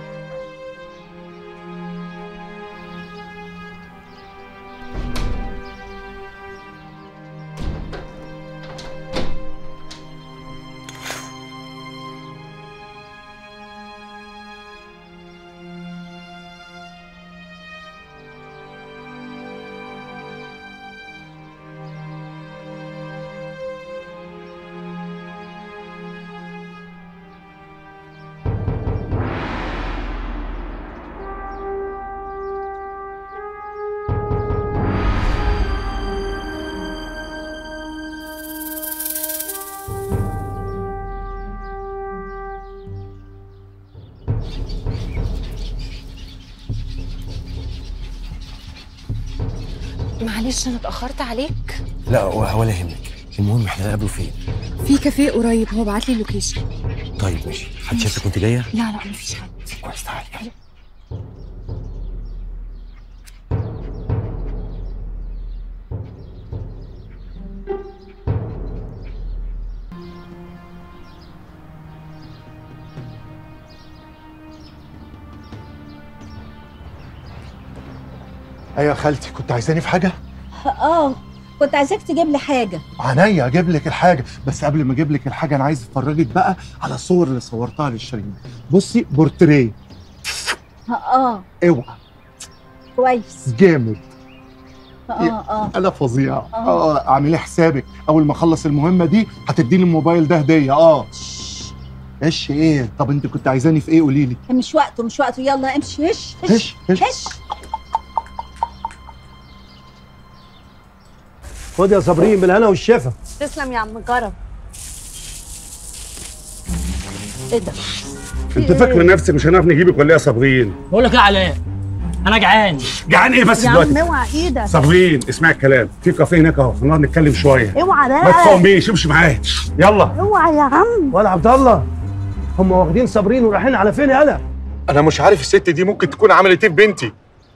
معلش انا اتاخرت عليك لا ولا يهمك المهم احنا نقابله فين في كافيه قريب هو بعت لي اللوكيشن طيب ماشي حد شافك وانت جايه لا لا مفيش حد كويس تعالي يلا. ايوه يا خالتي كنت عايزاني في حاجه اه كنت عايزاك تجيب لي حاجه عينيا اجيب لك الحاجه بس قبل ما اجيب لك الحاجه انا عايز افرجك بقى على الصور اللي صورتها للشيرين بصي بورتريه اه اوعى كويس جامد اه اه انا فظيع اه اعملي حسابك اول ما اخلص المهمه دي هتديني الموبايل ده هديه اه ايش ايه طب انت كنت عايزاني في ايه قولي لي مش وقته مش وقته يلا امشي هش هش هش هش خد يا صابرين بالهنا والشفا تسلم يا عم كرم ايه ده انت فاكر نفسك مش هنعرف نجيبك ولا ايه يا صابرين؟ بقول لك ايه يا علاء انا جعان جعان ايه بس يا دلوقتي؟ عم اوعى ايدك صابرين اسمع الكلام في كافيه هناك اهو هنقعد نتكلم شويه اوعى ما بقى تقوميش امشي معايا يلا اوعى يا عم ولا عبد الله هم واخدين صابرين ورايحين على فين يالا انا مش عارف الست دي ممكن تكون عملت ايه في بنتي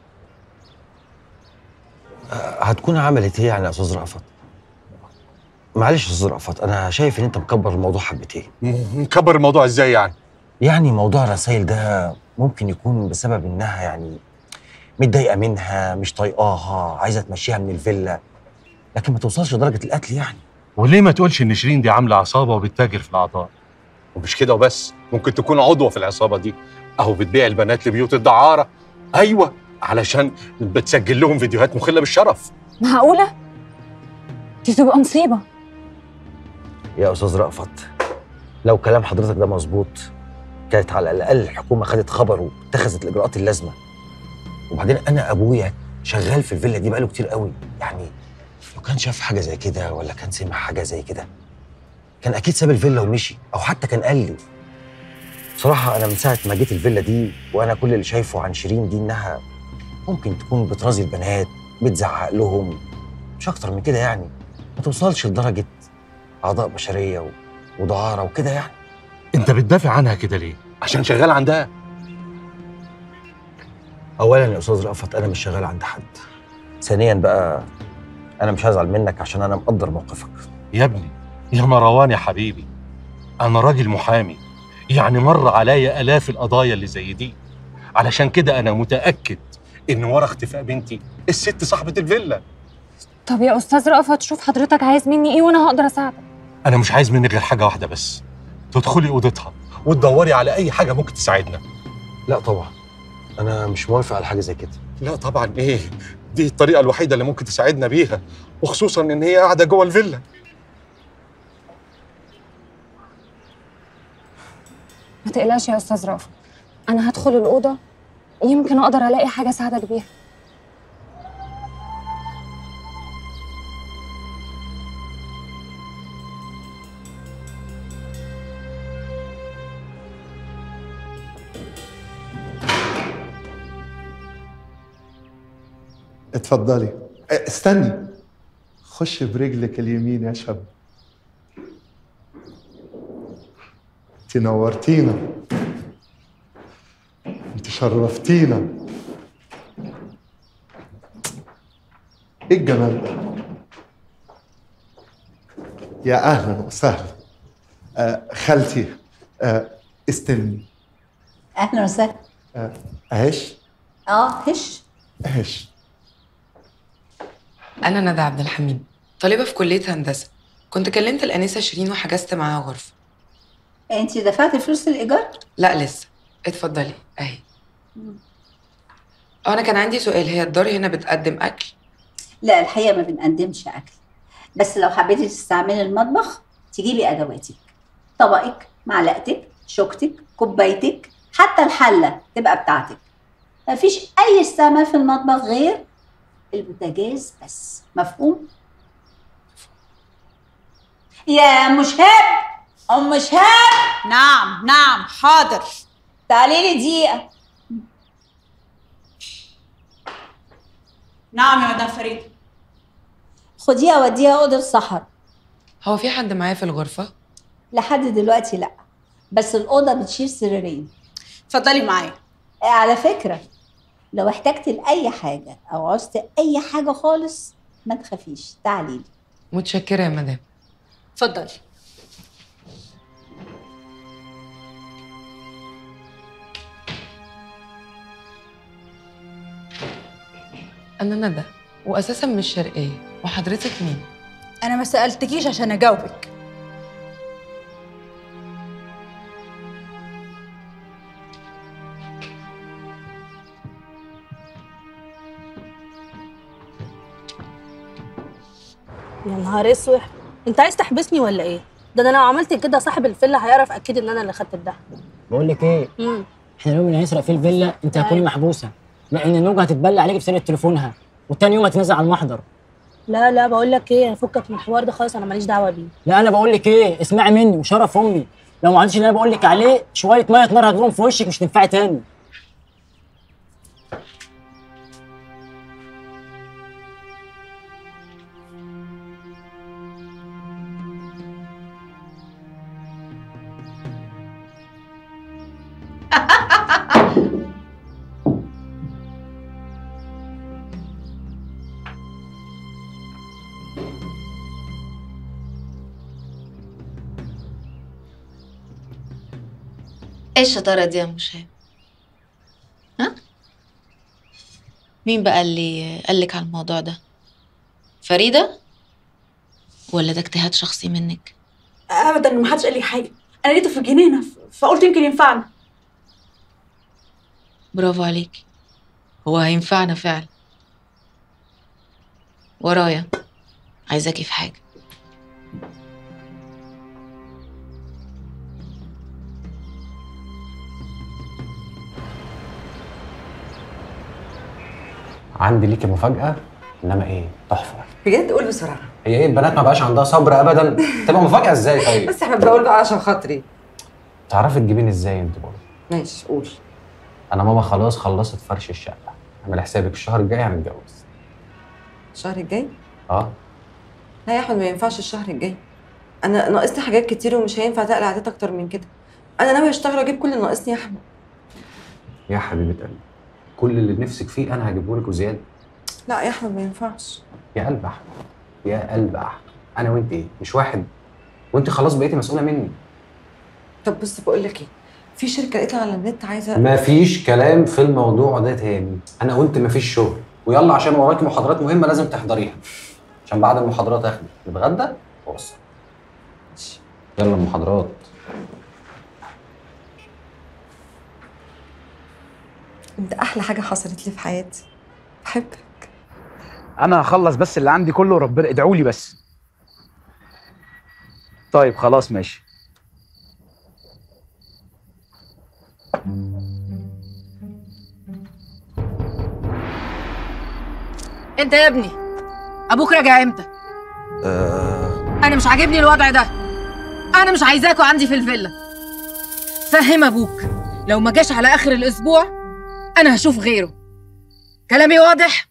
هتكون عملت ايه يعني يا استاذ رأفت معلش يا استاذ رأفت انا شايف ان انت مكبر الموضوع حبتين مكبر الموضوع ازاي يعني يعني موضوع الرسائل ده ممكن يكون بسبب انها يعني متضايقه منها مش طايقاها عايزه تمشيها من الفيلا لكن ما توصلش لدرجه القتل يعني وليه ما تقولش ان شيرين دي عامله عصابه وبتتاجر في الاعضاء ومش كده وبس ممكن تكون عضوه في العصابه دي اهو بتبيع البنات لبيوت الدعاره ايوه علشان بتسجل لهم فيديوهات مخله بالشرف معقوله دي تبقى مصيبه يا استاذ رأفت لو كلام حضرتك ده مظبوط كانت على الاقل الحكومه خدت خبر واتخذت الاجراءات اللازمه وبعدين انا ابويا شغال في الفيلا دي بقاله كتير قوي يعني لو كان شاف حاجه زي كده ولا كان سمع حاجه زي كده كان اكيد ساب الفيلا ومشي او حتى كان قال لي بصراحه انا من ساعه ما جيت الفيلا دي وانا كل اللي شايفه عن شيرين دي انها ممكن تكون بترازي البنات بتزعق لهم مش اكتر من كده يعني ما توصلش لدرجه اعضاء بشريه و- ودعاره وكده يعني انت بتدافع عنها كده ليه عشان شغال عندها اولا يا استاذ رأفت انا مش شغال عند حد ثانيا بقى انا مش هزعل منك عشان انا مقدر موقفك يا ابني يا مروان يا حبيبي انا راجل محامي يعني مر عليا الاف القضايا اللي زي دي علشان كده انا متاكد ان ورا اختفاء بنتي الست صاحبه الفيلا طب يا استاذ رأفت شوف حضرتك عايز مني ايه وانا هقدر اساعدك انا مش عايز منك غير حاجه واحده بس تدخلي اوضتها وتدوري على اي حاجه ممكن تساعدنا لا طبعا انا مش موافق على حاجه زي كده لا طبعا ايه دي الطريقه الوحيده اللي ممكن تساعدنا بيها وخصوصا ان هي قاعده جوه الفيلا ما تقلقش يا استاذ رأفت انا هدخل الاوضه يمكن اقدر الاقي حاجه اساعدك بيها اتفضلي اه، استني خش برجلك اليمين يا شاب انت نورتينا انت شرفتينا ايه الجمال ده يا اهلا وسهلا آه خالتي آه استلمي اهلا وسهلا آه عيش اه هش عيش أنا ندى عبد الحميد طالبة في كلية هندسة كنت كلمت الأنسة شيرين وحجزت معاها غرفة انت دفعتي فلوس الايجار لا لسه اتفضلي أهي أه أنا كان عندي سؤال هي الدار هنا بتقدم أكل لا الحقيقه ما بنقدمش اكل بس لو حبيتي تستعملي المطبخ تجيبي ادواتك طبقك معلقتك شوكتك كوبايتك حتى الحله تبقى بتاعتك مفيش اي استعمال في المطبخ غير البوتاجاز بس مفهوم يا مشهاب ام مشهاب نعم نعم حاضر تعالي لي دقيقه نعم يا مدام فريد خديها وديها اوضه السحر هو في حد معايا في الغرفة؟ لحد دلوقتي لا بس الاوضه بتشيل سريرين اتفضلي معايا على فكره لو احتجت لاي حاجه او عوزت اي حاجه خالص ما تخافيش تعالي لي متشكرة يا مدام اتفضلي أنا ندى وأساسا مش شرقية وحضرتك مين؟ انا ما سالتكيش عشان اجاوبك يا نهار اسود انت عايز تحبسني ولا ايه ده انا لو عملت كده صاحب الفيلا هيعرف اكيد ان انا اللي خدت الدهب بقول لك ايه امم احنا اليوم اللي هنسرق فيه الفيلا انت هتكوني محبوسه لان النوجه هتتبلى عليك بسرقه تليفونها والتاني يوم هتنزل على المحضر لا لا بقول لك ايه فكك من الحوار ده خالص انا ماليش دعوه بيه لا انا بقول لك ايه اسمعي مني وشرف امي لو ما عملتش اللي انا بقول لك عليه شويه ميه نار هتجرهم في وشك مش تنفعي تاني ايه الشطارة دي يا مشاهد؟ ها؟ مين بقى اللي قالك على الموضوع ده؟ فريدة؟ ولا ده اجتهاد شخصي منك؟ ابدا ما حدش قال لي حاجه انا لقيته في الجنينه ف- فقلت يمكن ينفعنا برافو عليك هو هينفعنا فعلا ورايا عايزاكي في حاجة عندي ليكي مفاجأة إنما إيه تحفة بجد قول بسرعه هي إيه البنات ما بقاش عندها صبر أبدا تبقى مفاجأة إزاي طيب بس احنا بقول بقى عشان خاطري تعرفي تجيبيني إزاي أنت برضه ماشي قول أنا ماما خلاص خلصت فرش الشقة اعمل حسابك الشهر الجاي هنتجوز الشهر الجاي أه لا يا احمد ما ينفعش الشهر الجاي انا ناقصني حاجات كتير ومش هينفع تقلع عادات اكتر من كده انا ناوي اشتغل واجيب كل اللي ناقصني يا احمد يا حبيبة قلبي كل اللي نفسك فيه انا هجيبه لك وزياده لا يا احمد ما ينفعش يا قلب احمد يا قلب احمد انا وانت ايه مش واحد وانت خلاص بقيتي مسؤوله مني طب بص بقول لك ايه في شركه لقيتها على النت عايزه مفيش كلام في الموضوع ده تاني انا قلت مفيش شغل ويلا عشان وراكي محاضرات مهمه لازم تحضريها عشان بعد المحاضرات اخدك نتغدى وصل يلا المحاضرات انت احلى حاجه حصلت لي في حياتي بحبك انا هخلص بس اللي عندي كله ربنا ادعوا لي بس طيب خلاص ماشي انت يا ابني ابوك راجع امتى انا مش عاجبني الوضع ده انا مش عايزاكوا عندي في الفيلا فهم ابوك لو ما جاش على اخر الاسبوع انا هشوف غيره كلامي واضح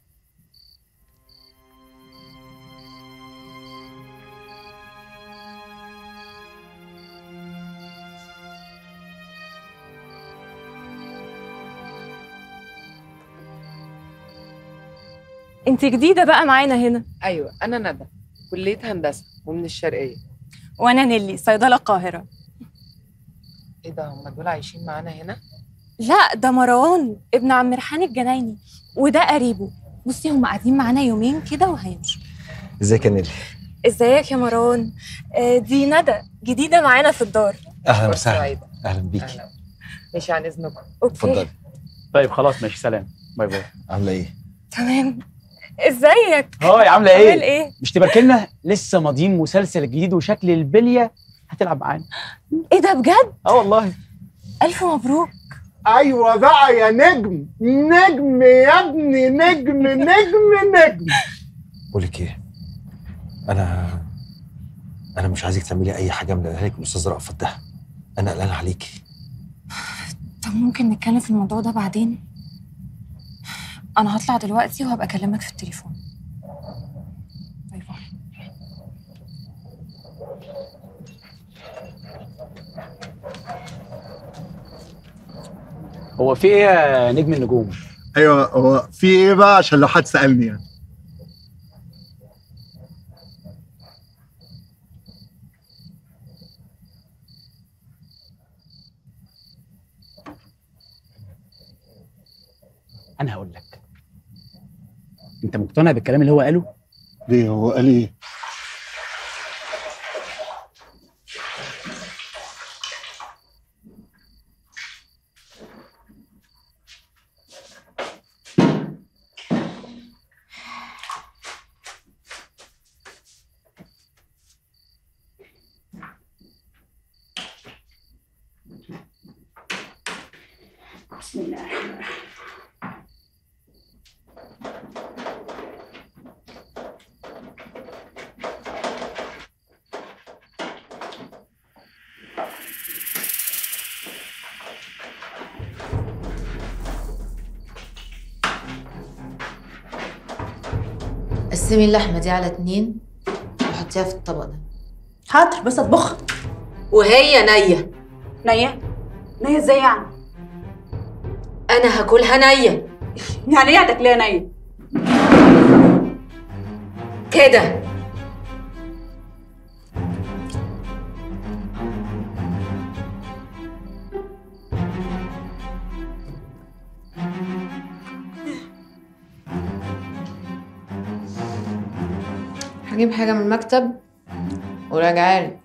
انت جديده بقى معانا هنا ايوه انا ندى كليه هندسه ومن الشرقيه وانا نيلي صيدله القاهره ايه ده هم دول عايشين معانا هنا لا ده مروان ابن عم ريحان الجنايني وده قريبه بصي هم قاعدين معانا يومين كده وهيمشوا ازيك يا نيلي ازيك يا مروان آه، دي ندى جديده معانا في الدار اهلا فرصة وسهلا سعيدة. اهلا بيكي ماشي عن اذنكم اتفضلي طيب خلاص ماشي سلام باي باي عامله ايه تمام ازيك هاي عامله عامل ايه ايه مش تبارك لنا لسه ماضيين مسلسل جديد وشكل البليه هتلعب معانا ايه ده بجد اه والله الف مبروك ايوه بقى يا نجم نجم يا ابني نجم نجم نجم بقول لك ايه انا انا مش عايزك تعملي اي حاجه من اللي قالها لك الاستاذ رأفت ده انا قلقان عليكي طب ممكن نتكلم في الموضوع ده بعدين انا هطلع دلوقتي وهبقى اكلمك في التليفون باي باي هو في ايه يا نجم النجوم ايوه هو في ايه بقى عشان لو حد سالني يعني انا هقول لك انت مقتنع بالكلام اللي هو قاله ليه هو قال ايه بسم الله الرحمن الرحيم قسمي اللحمة دي على اتنين وحطيها في الطبق ده حاضر بس اطبخها وهي نية نية نية ازاي يعني؟ أنا هاكلها نية يعني ايه هتاكليها نية؟ كده هجيب حاجة من المكتب وراجعالي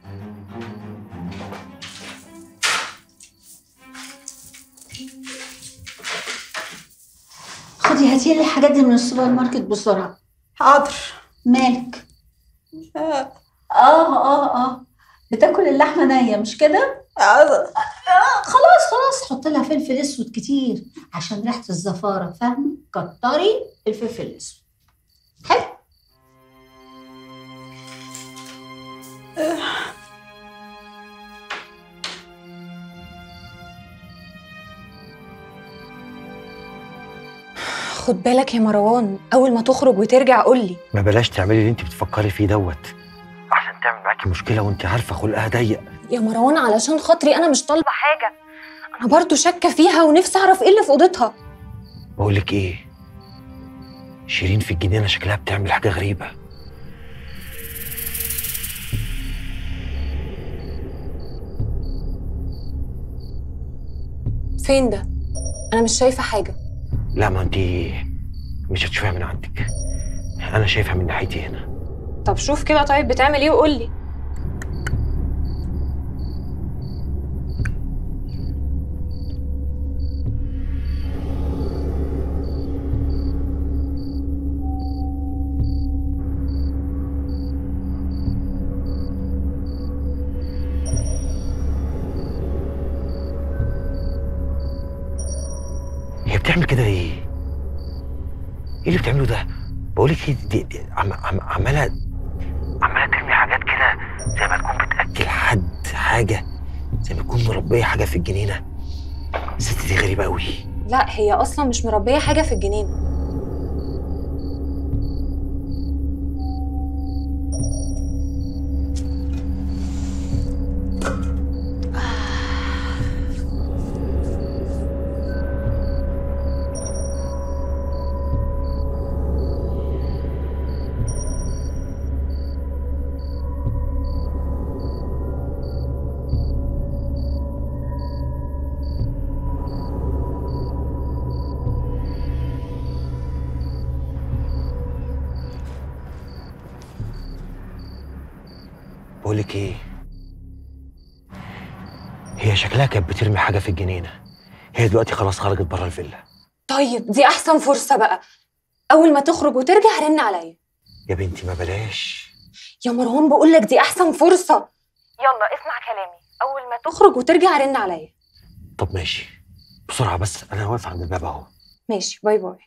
خدي هاتي لي الحاجات دي من السوبر ماركت بسرعة حاضر مالك؟ آه. اه اه اه بتاكل اللحمة نية مش كده؟ آه. آه خلاص خلاص حط لها فلفل اسود كتير عشان ريحة الزفارة فاهمة؟ كتري الفلفل الاسود حلو خد بالك يا مروان اول ما تخرج وترجع قول لي ما بلاش تعملي اللي انت بتفكري فيه دوت عشان تعمل معاكي مشكله وانت عارفه خلقها ضيق يا مروان علشان خاطري انا مش طالبه حاجه انا برضو شاكه فيها ونفسي اعرف ايه اللي في اوضتها بقول لك ايه شيرين في الجنينه شكلها بتعمل حاجه غريبه فين ده انا مش شايفه حاجه لا ما انت مش هتشوفيها من عندك انا شايفها من ناحيتي هنا طب شوف كده طيب بتعمل ايه وقول لي هي بتعمل كده ليه؟ ايه اللي بتعمله ده؟ بقول لك دي, دي عم عم عماله عماله ترمي حاجات كده زي ما تكون بتاكل حد حاجه زي ما تكون مربيه حاجه في الجنينه الست دي غريبه قوي لا هي اصلا مش مربيه حاجه في الجنينه بقول لك ايه هي شكلها كانت بترمي حاجه في الجنينه هي دلوقتي خلاص خرجت بره الفيلا طيب دي احسن فرصه بقى اول ما تخرج وترجع رن عليا يا بنتي ما بلاش يا مروان بقول لك دي احسن فرصه يلا اسمع كلامي اول ما تخرج وترجع رن عليا طب ماشي بسرعه بس انا واقف عند الباب اهو ماشي باي باي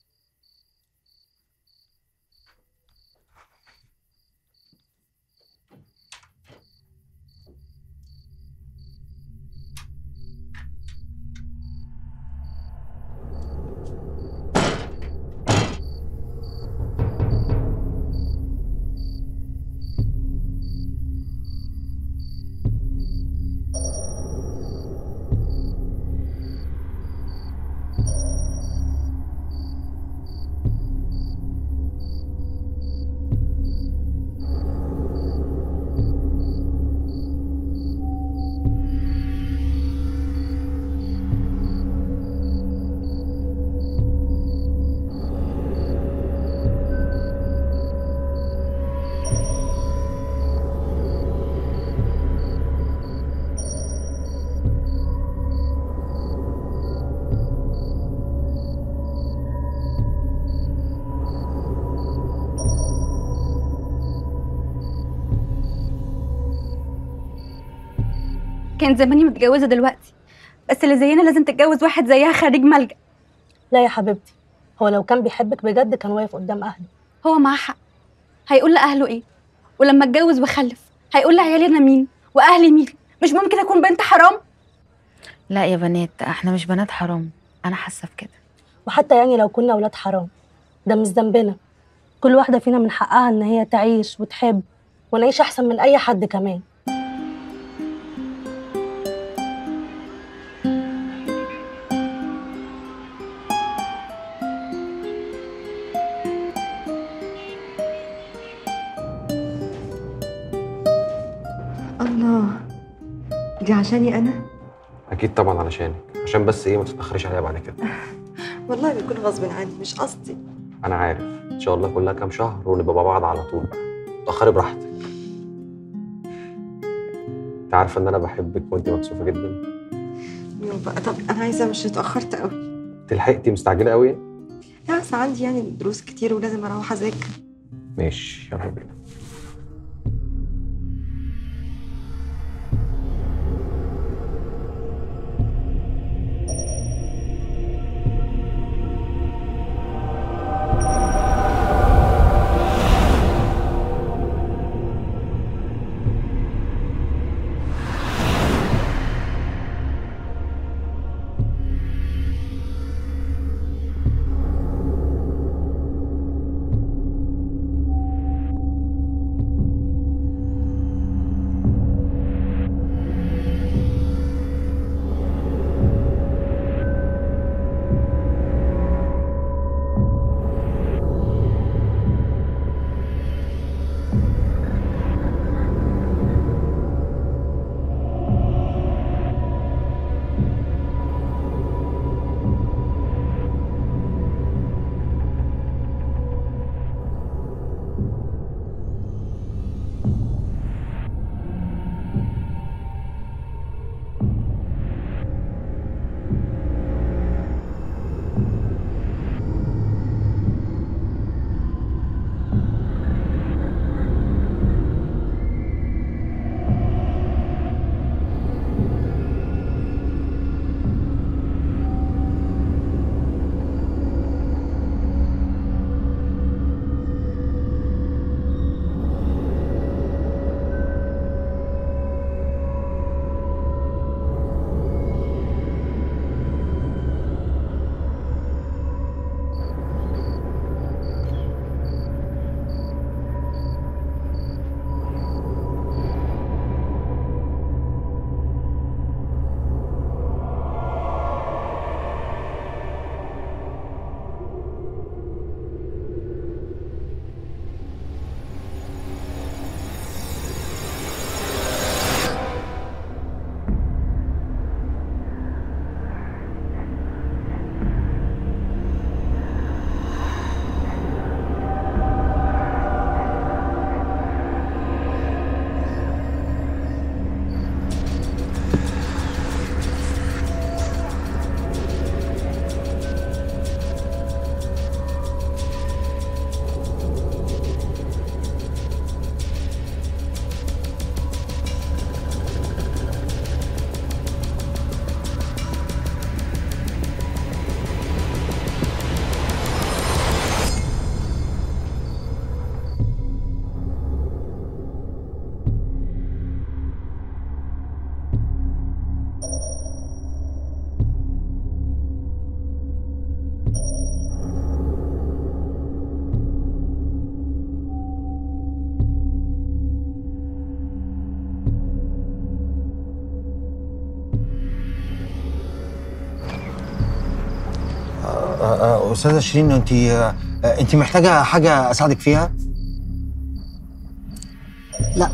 كان زماني متجوزه دلوقتي بس اللي زينا لازم تتجوز واحد زيها خريج ملجأ لا يا حبيبتي هو لو كان بيحبك بجد كان واقف قدام اهله هو معاه حق هيقول لاهله ايه ولما اتجوز واخلف هيقول لعيالي انا مين واهلي مين مش ممكن اكون بنت حرام لا يا بنات احنا مش بنات حرام انا حاسه بكده وحتى يعني لو كنا اولاد حرام ده مش ذنبنا كل واحده فينا من حقها ان هي تعيش وتحب ونعيش احسن من اي حد كمان الله دي عشاني انا اكيد طبعا علشانك عشان بس ايه ما تتاخريش عليا بعد كده والله بيكون غصب عني مش قصدي انا عارف ان شاء الله كلها كام شهر ونبقى مع بعض على طول بقى تاخري براحتك انت عارفه ان انا بحبك وانت مكسوفه جدا يوم بقى طب انا عايزه مش اتاخرت قوي تلحقتي مستعجله قوي لا بس عندي يعني دروس كتير ولازم اروح اذاكر ماشي يلا بينا آه، آه، استاذه شيرين انت آه، آه، انت محتاجه حاجه اساعدك فيها لا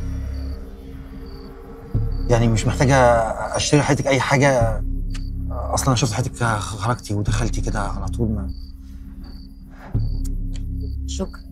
يعني مش محتاجه اشتري حياتك اي حاجه اصلا انا شفت حياتك خرجتي ودخلتي كده على طول ما شكرا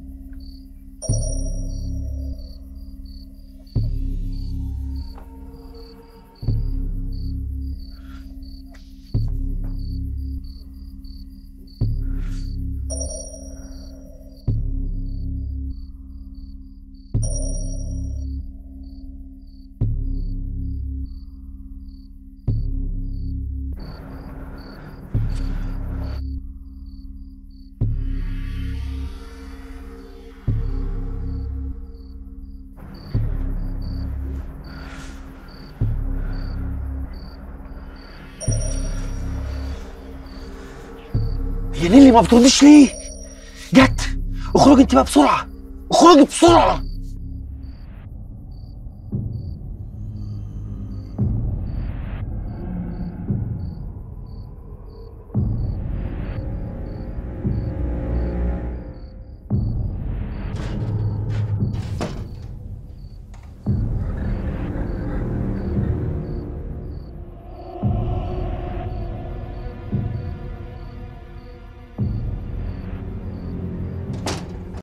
هي نيلي ما بتردش ليه؟ جت اخرجي انت بقى بسرعه اخرجي بسرعه